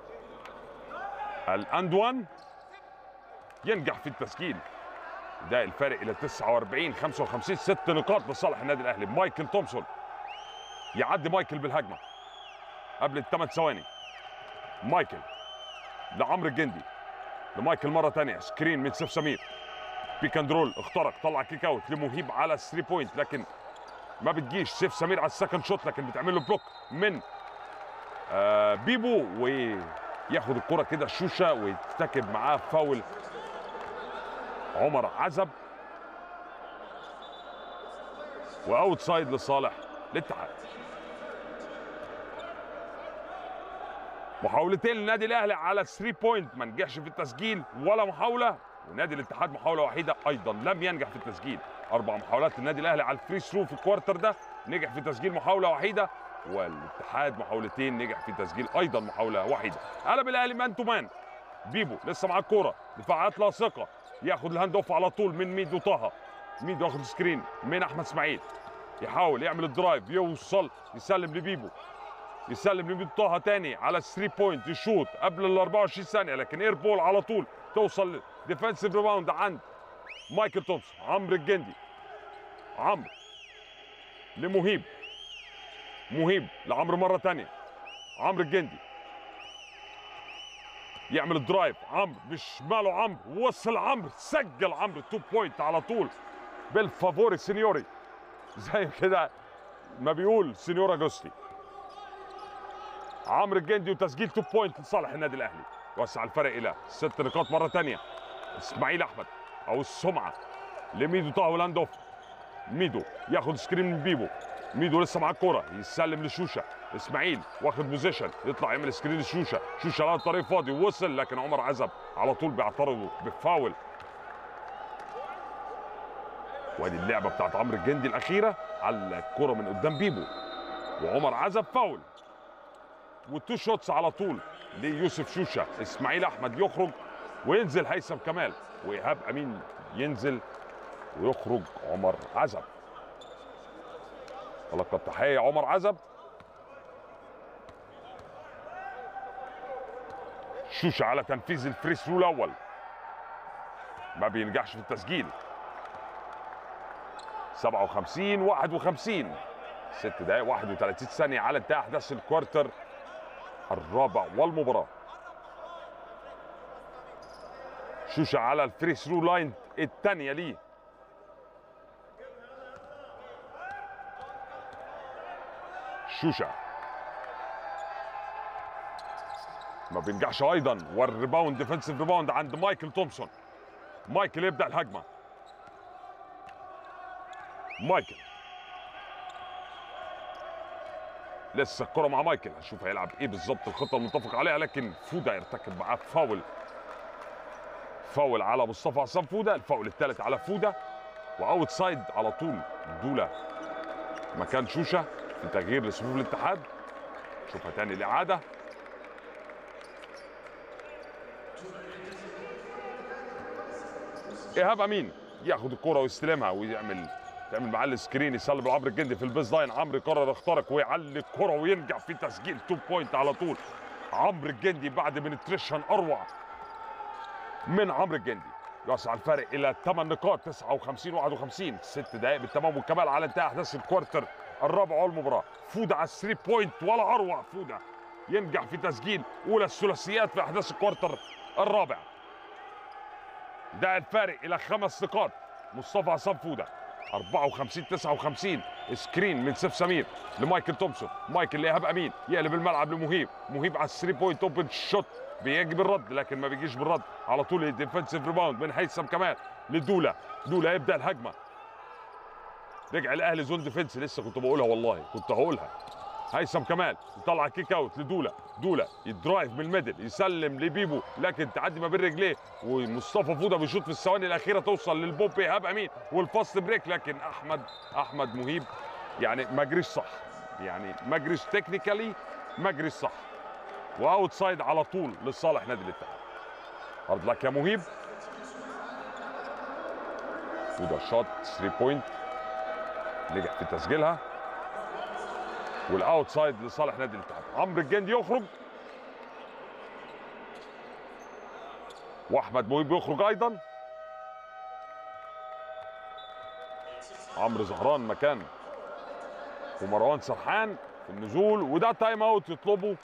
D: الاند 1 ينجح في التسجيل ده الفارق الى 49 55 ست نقاط لصالح النادي الاهلي مايكل تومسون يعدي مايكل بالهجمه قبل الثمان ثواني مايكل لعمرو الجندي لمايكل مره ثانيه سكرين من سيف سمير بيك اند رول اخترق طلع كيك اوت لمهيب على 3 بوينت لكن ما بتجيش سيف سمير على السكند شوت لكن بتعمل له بلوك من آه بيبو وياخد الكرة كده شوشة ويرتكب معاه فاول عمر عزب واوت سايد لصالح الاتحاد محاولتين للنادي الاهلي على 3 بوينت ما نجحش في التسجيل ولا محاوله ونادي الاتحاد محاوله وحيده ايضا لم ينجح في التسجيل اربع محاولات للنادي الاهلي على الفري ثرو في الكوارتر ده نجح في تسجيل محاوله وحيده والاتحاد محاولتين نجح في تسجيل ايضا محاوله وحيده قلب الاهلي مان تو مان بيبو لسه معاه الكوره دفاعات لاصقه ياخد الهاند اوف على طول من ميدو طه ميدو ياخد سكرين من احمد اسماعيل يحاول يعمل الدرايف يوصل يسلم لبيبو يسلم لميدو طه تاني على 3 بوينت يشوط قبل ال 24 ثانيه لكن اير بول على طول توصل ديفensive ريباوند عند مايكل تومسون عمرو الجندي عمرو لمهيب مهيب لعمرو مره تانية عمرو الجندي يعمل الدرايف عمرو بشماله عمرو وصل عمرو سجل عمرو 2 بوينت على طول بالفافوري سينيوري زي كده ما بيقول سينيور اجوستي عمرو الجندي وتسجيل 2 بوينت لصالح النادي الاهلي وسع الفرق الى ست نقاط مره تانية اسماعيل احمد او السمعه لميدو طه ولاندوف ميدو ياخد سكرين من بيبو ميدو لسه معاه الكوره يسلم لشوشه اسماعيل واخد بوزيشن يطلع يعمل سكرين لشوشه شوشه لقى الطريق فاضي وصل لكن عمر عزب على طول بيعترضه بفاول وادي اللعبه بتاعت عمرو الجندي الاخيره على الكوره من قدام بيبو وعمر عزب فاول والتو شوتس على طول ليوسف شوشه اسماعيل احمد يخرج وينزل هيثم كمال وايهاب امين ينزل ويخرج عمر عزب تلقى التحيه عمر عزب شوشه على تنفيذ الفري ثرو الاول ما بينجحش في التسجيل 57 51 ست دقائق 31 ثانيه على انتهاء احداث الكوارتر الرابع والمباراه شوشه على الفري ثرو لاين الثانيه ليه شوشه ما بينجحش ايضا والريباوند ديفensive ريباوند عند مايكل تومسون مايكل يبدا الهجمه مايكل لسه الكره مع مايكل هنشوف هيلعب ايه بالظبط الخطه المتفق عليها لكن فودا يرتكب معاه فاول فاول على مصطفى عصام فودا الفاول الثالث على فودا واوت سايد على طول دوله مكان شوشه في تغيير لصفوف الاتحاد شوفها تاني الاعاده ايهاب امين ياخد الكره ويستلمها ويعمل تعمل معاه السكرين يسلم لعمرو الجندي في البيز لاين عمرو يقرر يخترق ويعلي الكره وينجح في تسجيل 2 بوينت على طول عمرو الجندي بعد بنتريشن اروع من عمرو الجندي يوسع الفارق الى 8 نقاط 59 51 ست دقائق بالتمام والكمال على انتهاء احداث الكوارتر الرابع والمباراه فوده على الثري بوينت ولا اروع فوده ينجح في تسجيل اولى الثلاثيات في احداث الكوارتر الرابع ده الفارق الى خمس نقاط مصطفى عصام فوده 54 59 سكرين من سيف سمير لمايكل تومسون مايكل لايهاب امين يقلب الملعب لمهيب مهيب على الثري بوينت اوبن شوت بيجي بالرد لكن ما بيجيش بالرد على طول الديفنسيف ريباوند من هيثم كمال لدولا دولا يبدا الهجمه رجع الاهلي زون ديفنس لسه كنت بقولها والله كنت هقولها هيثم كمال يطلع كيك اوت لدولا دولا يدرايف من الميدل يسلم لبيبو لكن تعدي ما بين رجليه ومصطفى فوده بيشوط في الثواني الاخيره توصل للبوب ايهاب امين والفاست بريك لكن احمد احمد مهيب يعني ما جريش صح يعني ما جريش تكنيكالي ما جريش صح واوت سايد على طول لصالح نادي الاتحاد هارد لك يا مهيب وده شوت 3 بوينت نجح في تسجيلها والاوت سايد لصالح نادي الاتحاد عمرو الجندي يخرج واحمد مهيب يخرج ايضا عمرو زهران مكان ومروان سرحان في النزول وده تايم اوت يطلبه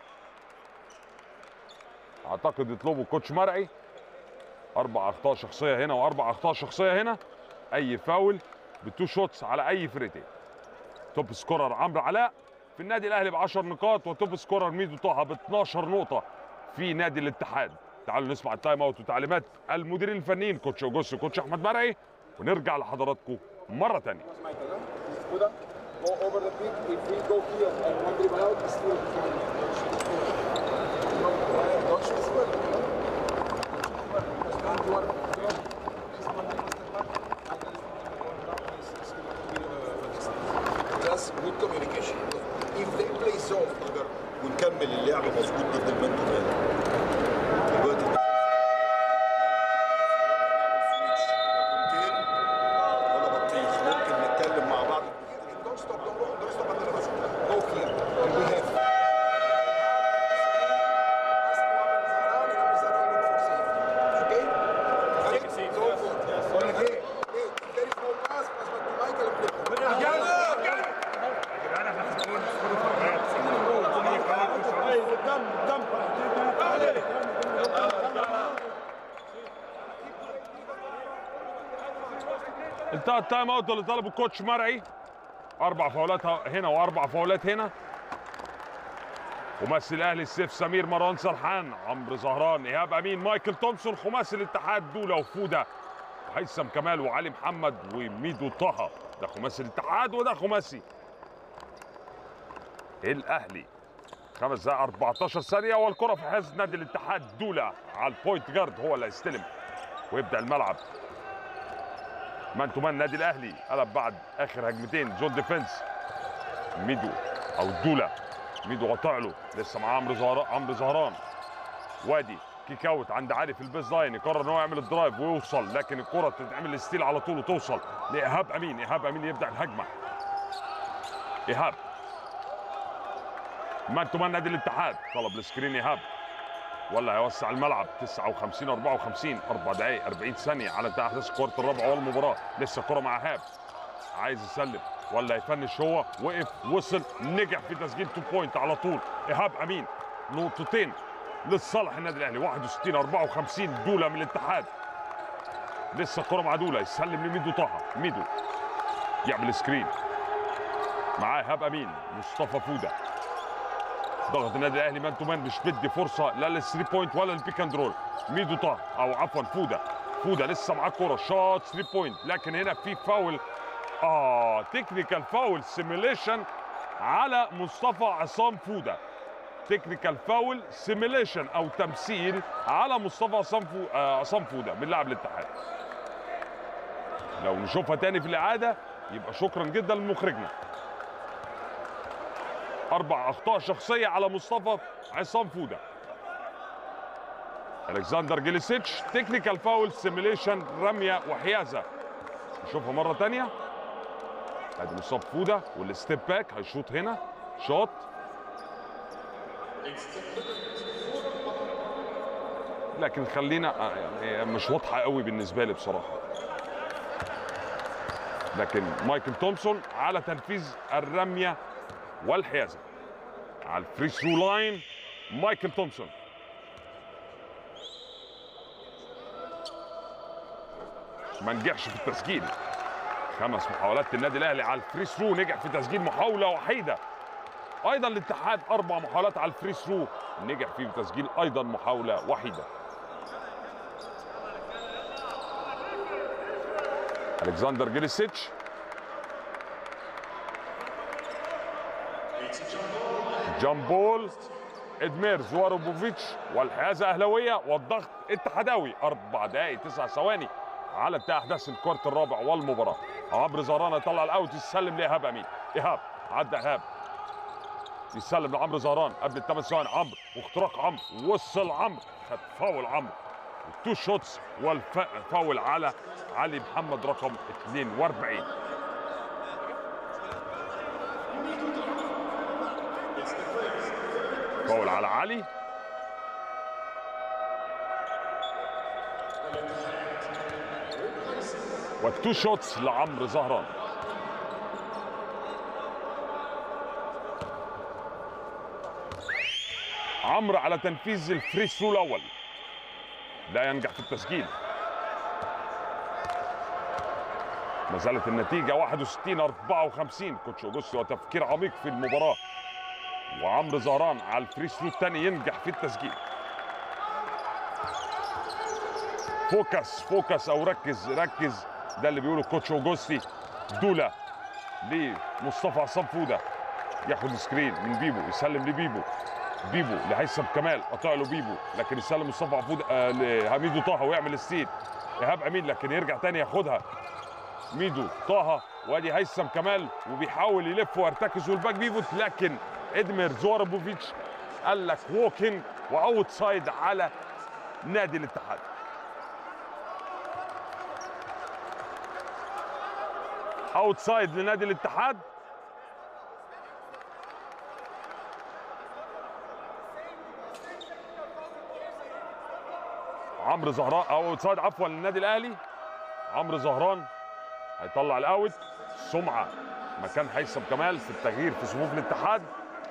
D: اعتقد يطلبه كوتش مرعي اربع اخطاء شخصيه هنا واربع اخطاء شخصيه هنا اي فاول بتو شوتس على اي فرقتين توب سكورر عمرو علاء في النادي الاهلي ب 10 نقاط وتوب سكورر ميدو طه ب 12 نقطه في نادي الاتحاد تعالوا نسمع التايم اوت وتعليمات المديرين الفنيين كوتش اوجوستو كوتش احمد مرعي ونرجع لحضراتكم مره ثانيه
G: Michael, huh? Buddha, go over the pick. If we go here and one dribble out, it's still fine. Don't shoot square. Don't you want Just good communication. If they play zone,
F: ونكمل اللعب مظبوط ضد المنتو مان دلوقتي كونتين ولا بطيخ ممكن نتكلم مع بعض
G: don't stop, don't go, don't stop under the basket. Go here. And we have. Okay?
B: Take a seat.
G: So good. Okay. Hey, if there is no pass, pass back to Michael and play.
D: انتهى التايم اوت اللي طلبه الكوتش مرعي اربع فاولات هنا واربع فاولات هنا خماسي الاهلي السيف سمير مروان سرحان عمرو زهران ايهاب امين مايكل تومسون خماسي الاتحاد دولا وفوده هيثم كمال وعلي محمد وميدو طه ده خماسي الاتحاد وده خماسي الاهلي خمس دقائق 14 ثانيه والكره في حيز نادي الاتحاد دولا على البوينت جارد هو اللي هيستلم ويبدا الملعب مان تو مان نادي الاهلي قلب بعد اخر هجمتين زون ديفنس ميدو او دولا ميدو قطع له لسه معاه عمرو زهران عمرو زهران وادي كيك اوت عند علي في البيز لاين يقرر ان هو يعمل الدرايف ويوصل لكن الكره تتعمل ستيل على طول وتوصل لايهاب امين ايهاب امين يبدا الهجمه ايهاب مان تو مان نادي الاتحاد طلب السكرين ايهاب ولا هيوسع الملعب 59 54 4 دقائق 40 ثانيه على انتهاء احداث الكوارتر الرابع والمباراه لسه الكره مع ايهاب عايز يسلم ولا يفنش هو وقف وصل نجح في تسجيل 2 بوينت على طول ايهاب امين نقطتين لصالح النادي الاهلي 61 54 دوله من الاتحاد لسه الكره مع دوله يسلم لميدو طه ميدو يعمل سكرين معاه ايهاب امين مصطفى فوده ضغط النادي الاهلي مان تو مان مش بدي فرصه لا للثري بوينت ولا للبيك اند رول ميدو طه او عفوا فوده فوده لسه معاه كوره شوت 3 بوينت لكن هنا في فاول اه تكنيكال فاول سيميليشن على مصطفى عصام فوده تكنيكال فاول سيميليشن او تمثيل على مصطفى عصام فو... آه عصام فوده من لاعب الاتحاد لو نشوفها تاني في الاعاده يبقى شكرا جدا لمخرجنا اربع اخطاء شخصيه على مصطفى عصام فوده الكسندر جيليسيتش تكنيكال فاول سيميليشن رميه وحيازه نشوفها مره تانية ادي مصطفى فوده والستيب باك هيشوط هنا شوط لكن خلينا آه، يعني مش واضحه قوي بالنسبه لي بصراحه لكن مايكل تومسون على تنفيذ الرميه والحيازه على الفري ثرو لاين مايكل تومسون ما نجحش في التسجيل خمس محاولات النادي الاهلي على الفري ثرو نجح في تسجيل محاوله وحيده ايضا الاتحاد اربع محاولات على الفري ثرو نجح فيه بتسجيل ايضا محاوله وحيده الكسندر جيليسيتش جامبول ادمير زواروبوفيتش والحيازه اهلاويه والضغط اتحداوي اربع دقائق تسع ثواني على انتهاء احداث الكورت الرابع والمباراه عمرو زهران يطلع الاوت يسلم لايهاب امين ايهاب عدى ايهاب يسلم لعمرو زهران قبل الثمان ثواني عمرو واختراق عمرو وصل عمرو خد فاول عمرو تو شوتس والفاول على علي محمد رقم 42 فاول على علي والتو شوتس لعمرو زهران عمرو على تنفيذ الفري ثرو الاول لا ينجح في التسجيل ما زالت النتيجة 61 54 كوتش اوجوستي وتفكير عميق في المباراة وعمرو زهران على الفري ثرو الثاني ينجح في التسجيل فوكس فوكس او ركز ركز ده اللي بيقوله الكوتش اوجوستي دولا لمصطفى عصام فوده ياخد سكرين من بيبو يسلم لبيبو بيبو لهيثم كمال قطع له بيبو لكن يسلم مصطفى عفود آه لهميدو طه ويعمل السيد ايهاب امين لكن يرجع تاني ياخدها ميدو طه وادي هيثم كمال وبيحاول يلف ويرتكز والباك بيفوت لكن ادمير زوربوفيتش قال لك ووكينج واوت سايد على نادي الاتحاد اوت سايد لنادي الاتحاد عمرو زهران او اوت سايد عفوا للنادي الاهلي عمرو زهران هيطلع الاوت سمعه مكان هيثم كمال في التغيير في صفوف الاتحاد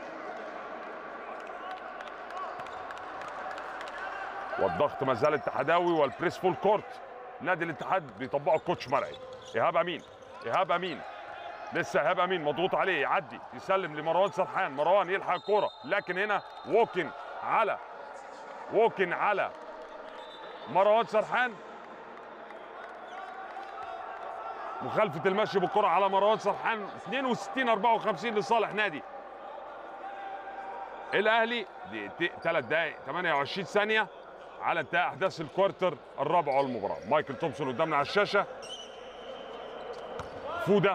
D: والضغط ما زال اتحاداوي والبريس فول كورت نادي الاتحاد بيطبقه الكوتش مرعي ايهاب امين ايهاب امين لسه ايهاب امين مضغوط عليه يعدي يسلم لمروان سرحان مروان يلحق الكوره لكن هنا ووكن على ووكن على مروان سرحان مخالفة المشي بالكرة على مروان سرحان 62 54 لصالح نادي الاهلي دقيقتين 3 دقائق 28 ثانية على انتهاء احداث الكوارتر الرابع والمباراة مايكل تومسون قدامنا على الشاشة فودة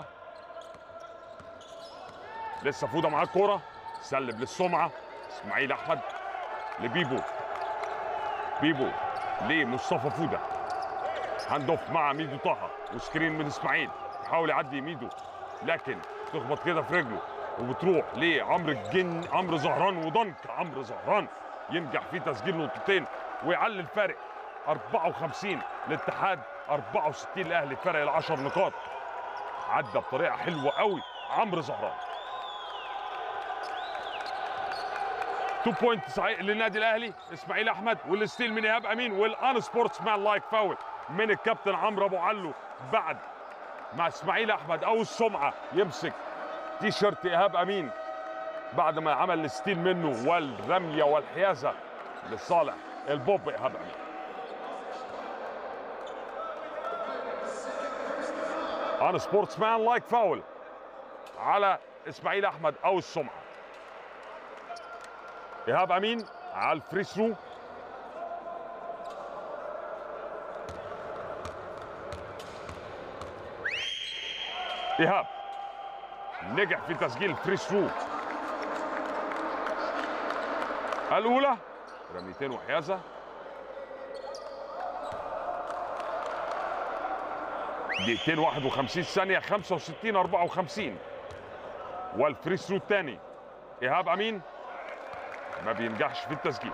D: لسه فودة معاه الكورة سلم للسمعة اسماعيل احمد لبيبو بيبو لمصطفى فودة هاند اوف مع ميدو طه وسكرين من اسماعيل يحاول يعدي ميدو لكن تخبط كده في رجله وبتروح لعمرو الجن عمرو زهران ودنك عمرو زهران ينجح في تسجيل نقطتين ويعلي الفارق 54 الاتحاد 64 الاهلي فرق ال 10 نقاط عدى بطريقه حلوه قوي عمرو زهران 2 بوينت صحيح للنادي الاهلي اسماعيل احمد والستيل من ايهاب امين والان سبورتس مان لايك فاول من الكابتن عمرو ابو علو بعد مع اسماعيل احمد او السمعه يمسك تي شيرت ايهاب امين بعد ما عمل الستيل منه والرميه والحيازه لصالح البوب ايهاب امين ان سبورتس مان لايك فاول على اسماعيل احمد او السمعه ايهاب امين على الفري ثرو ايهاب نجح في تسجيل فري ثرو الاولى رميتين وحيازه دقيقتين 51 ثانيه 65 54 والفري ثرو الثاني ايهاب امين ما بينجحش في التسجيل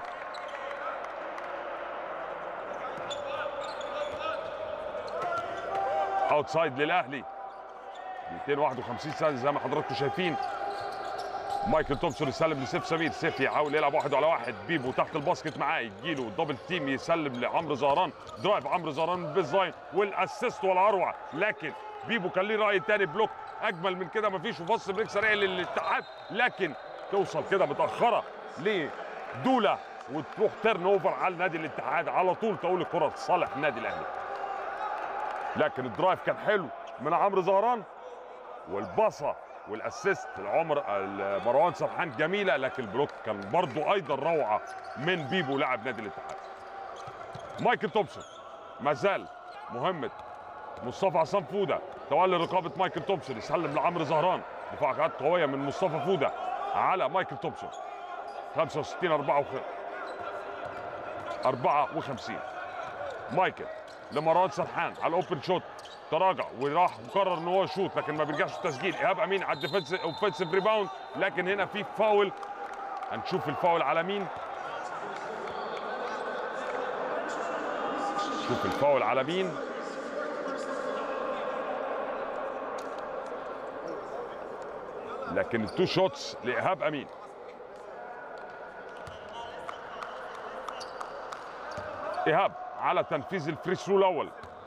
D: اوتسايد للاهلي 251 ثانيه زي ما حضراتكم شايفين مايكل تومسون يسلم لسيف سمير سيف يحاول يلعب واحد على واحد بيبو تحت الباسكت معاه يجيله دبل تيم يسلم لعمرو زهران درايف عمرو زهران بالزاين والاسيست والاروع لكن بيبو كان ليه راي تاني بلوك اجمل من كده مفيش وفص بريك سريع للاتحاد لكن توصل كده متاخره لدوله وتروح تيرن اوفر على نادي الاتحاد على طول تقول الكره لصالح النادي الاهلي لكن الدرايف كان حلو من عمرو زهران والباصه والاسيست لعمر مروان سرحان جميله لكن البلوك كان برضو ايضا روعه من بيبو لاعب نادي الاتحاد مايكل تومسون ما زال مهمه مصطفى عصام فوده تولي رقابه مايكل تومسون يسلم لعمرو زهران دفاعات قويه من مصطفى فوده على مايكل تومسون 65 54 54 مايكل لمروان سرحان على الاوبن شوت تراجع وراح وقرر ان هو يشوط لكن ما بيرجعش التسجيل ايهاب امين على الديفنس اوفنسيف ريباوند لكن هنا في فاول هنشوف الفاول على مين شوف الفاول على مين لكن التو شوتس لايهاب امين ايهاب على تنفيذ الفري ثرو الاول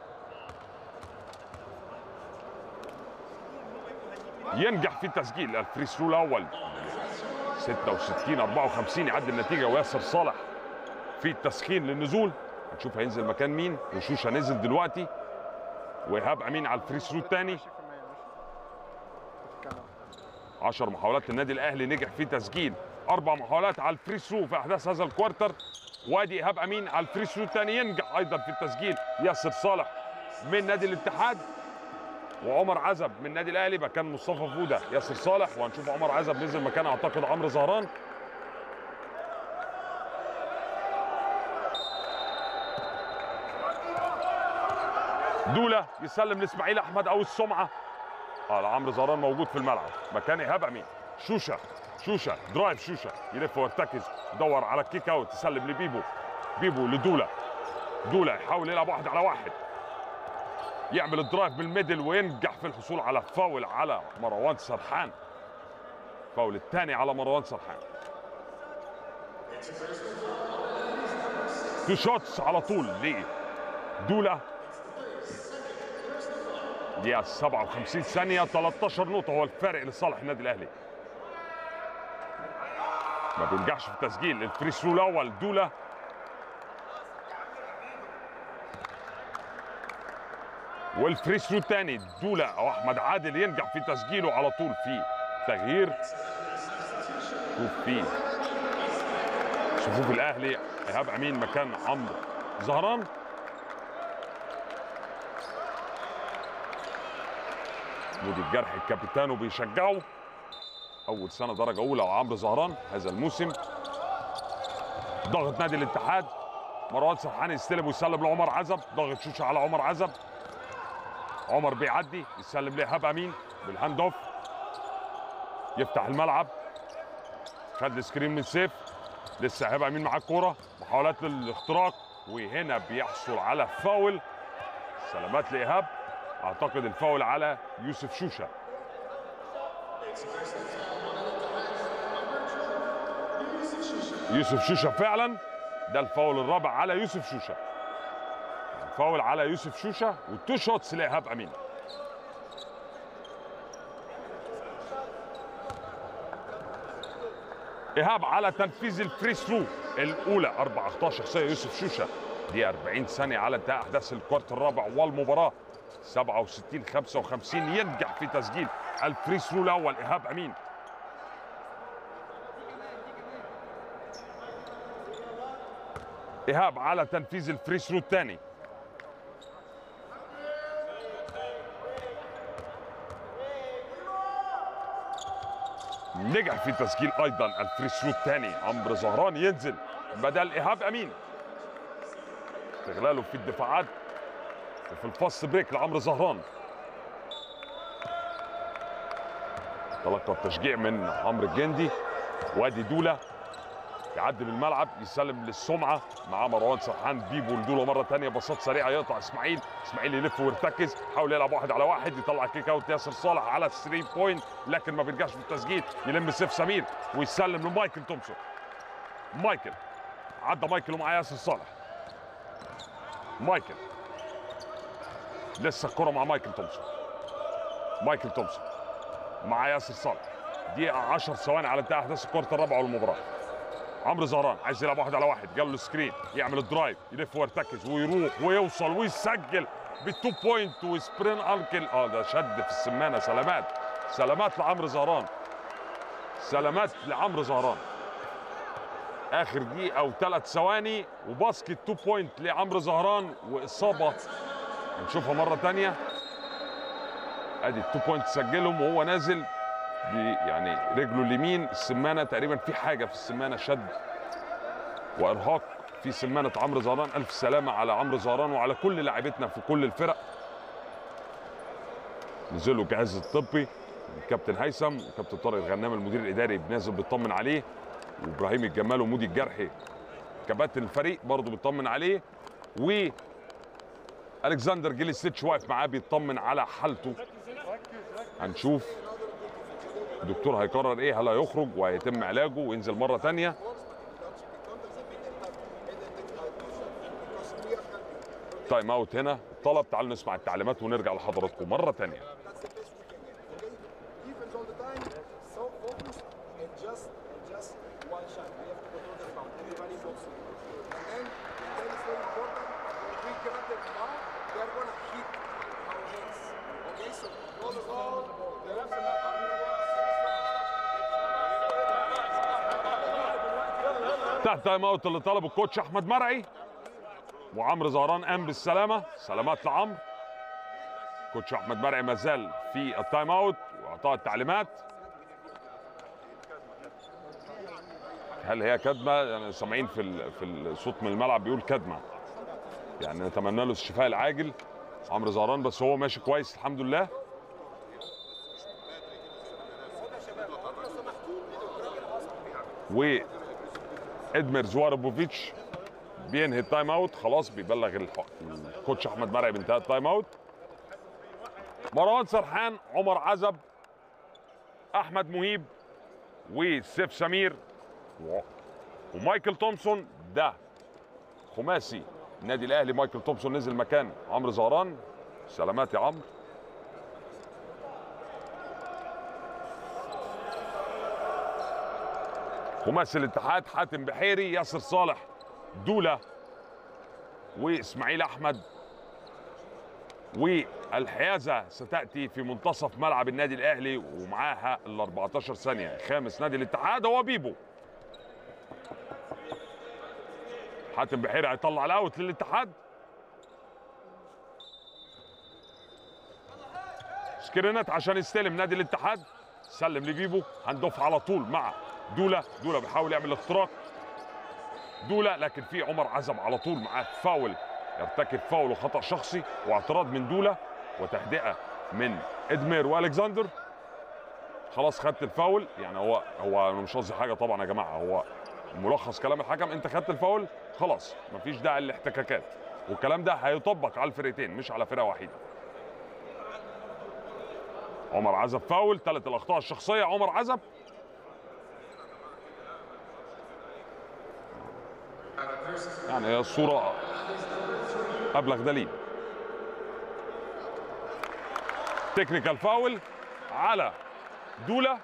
D: ينجح في تسجيل الفري ثرو الاول 66 54 يعدي النتيجه وياسر صالح في التسخين للنزول نشوف هينزل مكان مين وشوشه نزل دلوقتي وايهاب امين على الفري ثرو الثاني 10 محاولات للنادي الاهلي نجح في تسجيل اربع محاولات على الفري ثرو في احداث هذا الكوارتر وادي ايهاب امين على الفري ثرو الثاني ينجح ايضا في التسجيل ياسر صالح من نادي الاتحاد وعمر عزب من النادي الاهلي مكان مصطفى فوده ياسر صالح وهنشوف عمر عزب نزل مكان اعتقد عمرو زهران دوله يسلم لاسماعيل احمد او السمعه اه عمرو زهران موجود في الملعب مكان ايهاب امين شوشه شوشه درايف شوشه يلف ويرتكز يدور على الكيك اوت يسلم لبيبو بيبو لدوله دوله يحاول يلعب واحد على واحد يعمل الدرايف بالميدل وينجح في الحصول على فاول على مروان سرحان فاول الثاني على مروان سرحان تو شوتس على طول لدوله دقيقة 57 ثانية 13 نقطة هو الفارق لصالح النادي الأهلي. ما بينجحش في التسجيل الفري ثرو الأول دولة والفري ثرو الثاني دولة أو أحمد عادل ينجح في تسجيله على طول في تغيير شوف في صفوف الأهلي إيهاب أمين مكان عمرو زهران مودي الجرح الكابيتانو بيشجعه اول سنه درجه اولى وعمرو زهران هذا الموسم ضغط نادي الاتحاد مروان سرحان يستلم ويسلم لعمر عزب ضغط شوشه على عمر عزب عمر بيعدي يسلم لايهاب امين بالهاند اوف يفتح الملعب خد السكرين من سيف لسه ايهاب امين معاه الكوره محاولات للاختراق وهنا بيحصل على فاول سلامات لايهاب اعتقد الفاول على يوسف شوشه يوسف شوشه فعلا ده الفاول الرابع على يوسف شوشه فاول على يوسف شوشه والتو شوتس لايهاب امين ايهاب على تنفيذ الفري ثرو الاولى اربع اخطاء شخصيه يوسف شوشه دي 40 ثانيه على انتهاء احداث الكوارت الرابع والمباراه 67 55 ينجح في تسجيل الفري ثرو الاول ايهاب امين ايهاب على تنفيذ الفري ثرو الثاني نجح في تسجيل ايضا الفري ثرو الثاني عمرو زهران ينزل بدل ايهاب امين استغلاله في الدفاعات وفي الفاست بريك لعمرو زهران تلقى التشجيع من عمرو الجندي وادي دوله يعدي من الملعب يسلم للسمعه مع مروان سرحان بيبو لدوله مره ثانيه بساط سريعه يقطع اسماعيل اسماعيل يلف ويرتكز حاول يلعب واحد على واحد يطلع كيك اوت ياسر صالح على 3 بوينت لكن ما بيرجعش في التسجيل يلم سيف سمير ويسلم لمايكل تومسون مايكل عدى مايكل ومعاه ياسر صالح مايكل لسه الكره مع مايكل تومسون مايكل تومسون مع ياسر صالح دقيقة 10 ثواني على انتهاء احداث الكرة الرابعة والمباراة عمرو زهران عايز يلعب واحد على واحد جاب له سكرين يعمل الدرايف يلف ويرتكز ويروح ويوصل ويسجل بالتو بوينت وسبرين انكل اه ده شد في السمانة سلامات سلامات لعمرو زهران سلامات لعمرو زهران اخر دقيقة وثلاث ثواني وباسكت تو بوينت لعمرو زهران واصابة هنشوفها مرة تانية ادي التو بوينت سجلهم وهو نازل ب- يعني رجله اليمين السمانه تقريبا في حاجه في السمانه شد وارهاق في سمانه عمرو زهران الف سلامه على عمرو زهران وعلى كل لاعبتنا في كل الفرق نزلوا الجهاز الطبي الكابتن هيثم وكابتن طارق الغنام المدير الاداري نازل بيطمن عليه وابراهيم الجمال ومودي الجرحي كباتن الفريق برضه بيطمن عليه و الكسندر جيليسيتش واقف معاه بيطمن على حالته هنشوف الدكتور هيقرر ايه هل هيخرج وهيتم علاجه وينزل مره تانية تايم اوت هنا طلب تعالوا نسمع التعليمات ونرجع لحضراتكم مره تانية
G: Defense all the time, so focused, and just, and just one shot. We have to control the rebound. Everybody goes. And then, then it's very important. When we grab the rebound, they are gonna hit our hands. Okay, so roll the ball. The
D: تحت تايم اوت اللي طلبه الكوتش احمد مرعي وعمرو زهران قام بالسلامه سلامات لعمرو كوتش احمد مرعي ما زال في التايم اوت واعطاء التعليمات هل هي كدمه يعني سامعين في ال- في الصوت من الملعب بيقول كدمه يعني نتمنى له الشفاء العاجل عمرو زهران بس هو ماشي كويس الحمد لله و ادمير زواربوفيتش بينهي التايم اوت خلاص بيبلغ الح- الكوتش احمد مرعي بانتهاء التايم اوت مروان سرحان عمر عزب احمد مهيب وسيف سمير و- ومايكل تومسون ده خماسي النادي الاهلي مايكل تومسون نزل مكان عمرو زهران سلامات يا عمرو خماسي الاتحاد حاتم بحيري ياسر صالح دوله واسماعيل احمد والحيازه ستاتي في منتصف ملعب النادي الاهلي ومعاها ال 14 ثانيه خامس نادي الاتحاد هو بيبو حاتم بحيري هيطلع الاوت للاتحاد سكرينات عشان يستلم نادي الاتحاد سلم لبيبو هندوف على طول مع دولا دولا بيحاول يعمل اختراق دولا لكن في عمر عزم على طول معاه فاول يرتكب فاول وخطا شخصي واعتراض من دولا وتهدئه من ادمير والكسندر خلاص خدت الفاول يعني هو هو انا مش قصدي حاجه طبعا يا جماعه هو ملخص كلام الحكم انت خدت الفاول خلاص مفيش داعي للاحتكاكات والكلام ده هيطبق على الفرقتين مش على فرقه وحيده عمر عزب فاول ثلاث الاخطاء الشخصيه عمر عزب يعني هي الصوره ابلغ دليل تكنيكال فاول على دولا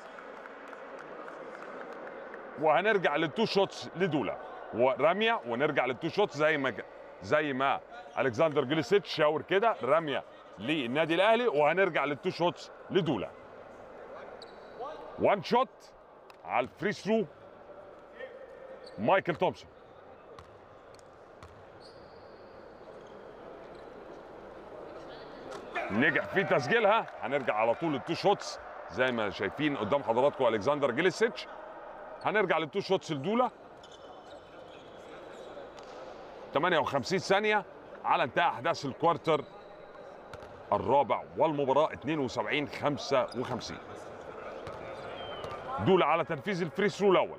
D: وهنرجع للتو شوتس لدولا ورميه ونرجع للتو شوتس زي ما ج- زي ما الكسندر جليسيتش شاور كده رميه للنادي الاهلي وهنرجع للتو شوتس لدولا وان شوت على الفري ثرو مايكل تومسون نجح في تسجيلها هنرجع على طول التو شوتس زي ما شايفين قدام حضراتكم الكسندر جيليسيتش هنرجع للتو شوتس الدوله 58 ثانيه على انتهاء احداث الكوارتر الرابع والمباراه 72 55 دولة على تنفيذ الفري ثرو الاول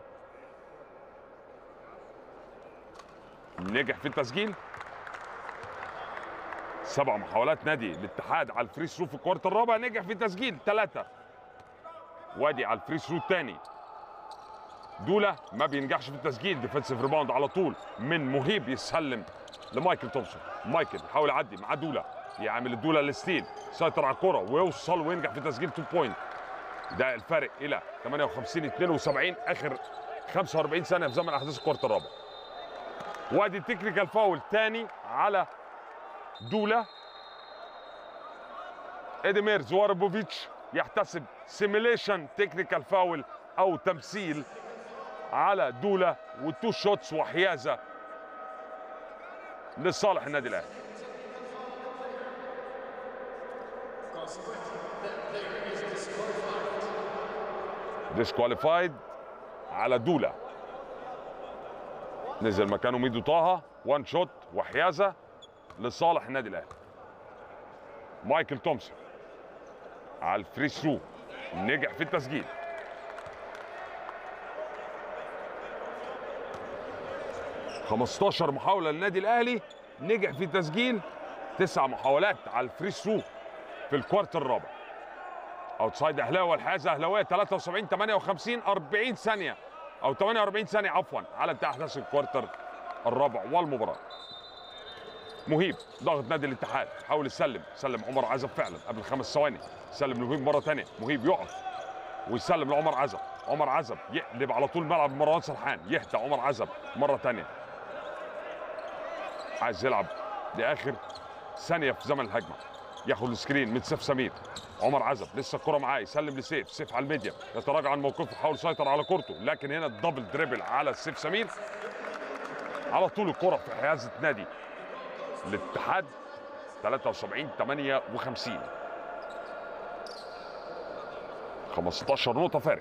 D: نجح في التسجيل سبع محاولات نادي الاتحاد على الفري ثرو في الكوارتر الرابع نجح في تسجيل ثلاثة وادي على الفري ثرو الثاني دولا ما بينجحش في التسجيل ديفensive ريباوند على طول من مهيب يسلم لمايكل تومسون مايكل يحاول يعدي مع دولا يعمل الدولا للستيل سيطر على الكرة ويوصل وينجح في تسجيل 2 بوينت ده الفارق الى 58 72 اخر 45 ثانيه في زمن احداث الكوارتر الرابع وادي التكنيكال فاول تاني على دولا اديمير زواربوفيتش يحتسب سيميليشن تكنيكال فاول او تمثيل على دولا وتو شوتس وحيازه لصالح النادي الاهلي ديسكواليفايد على دولا نزل مكانه ميدو طه وان شوت وحيازه لصالح النادي الاهلي مايكل تومسون على الفري ثرو نجح في التسجيل خمستاشر محاولة للنادي الأهلي نجح في تسجيل تسع محاولات على الفري ثرو في الكوارتر الرابع اوتسايد اهلاوي والحازه اهلاويه 73 58 40 ثانيه او 48 ثانيه عفوا على انتهاء احداث الكوارتر الرابع والمباراه مهيب ضغط نادي الاتحاد حاول يسلم سلم عمر عزب فعلا قبل خمس ثواني سلم لمهيب مره ثانيه مهيب يقف ويسلم لعمر عزب عمر عزب يقلب على طول ملعب مروان سرحان يهدى عمر عزب مره ثانيه عايز يلعب لاخر ثانيه في زمن الهجمه ياخد السكرين من سيف سمير عمر عزب لسه الكره معاه يسلم لسيف سيف على الميديا يتراجع عن موقفه يحاول يسيطر على كورته لكن هنا الدبل دريبل على سيف سمير على طول الكره في حيازه نادي الاتحاد 73 58 15 نقطه فارق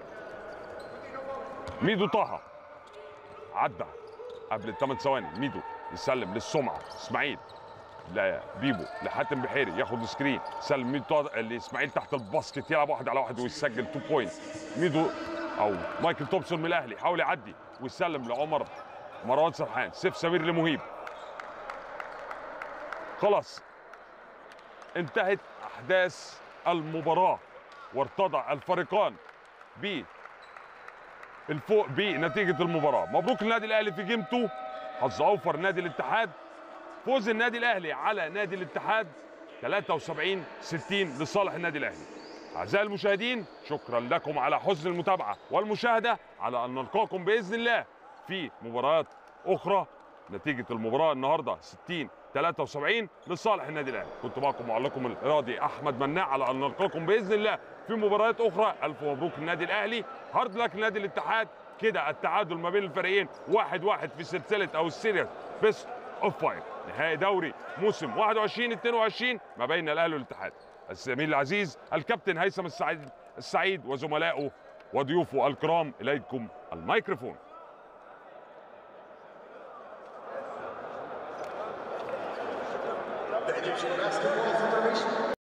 D: ميدو طه عدى قبل الثمان ثواني ميدو يسلم للسمعه اسماعيل لبيبو لحاتم بحيري ياخد سكرين سلم ميدو طه- لاسماعيل تحت الباسكت يلعب واحد على واحد ويسجل 2 بوينت ميدو او مايكل تومسون من الاهلي حاول يعدي ويسلم لعمر مروان سرحان سيف سمير لمهيب خلاص انتهت احداث المباراه وارتضع الفريقان ب الفوق بنتيجه المباراه مبروك النادي الاهلي في جيم 2 حظ اوفر نادي الاتحاد فوز النادي الاهلي على نادي الاتحاد 73 60 لصالح النادي الاهلي اعزائي المشاهدين شكرا لكم على حسن المتابعه والمشاهده على ان نلقاكم باذن الله في مباريات اخرى نتيجه المباراه النهارده 60 73 لصالح النادي الاهلي كنت معكم معلقكم الرياضي احمد مناع على ان نلقاكم باذن الله في مباريات اخرى الف مبروك النادي الاهلي هارد لك نادي الاتحاد كده التعادل ما بين الفريقين واحد واحد في سلسله او السيريس بيست اوف فاير نهائي دوري موسم 21 22 ما بين الاهلي والاتحاد الزميل العزيز الكابتن هيثم السعيد السعيد وزملائه وضيوفه الكرام اليكم الميكروفون
G: The Egyptian Basketball Federation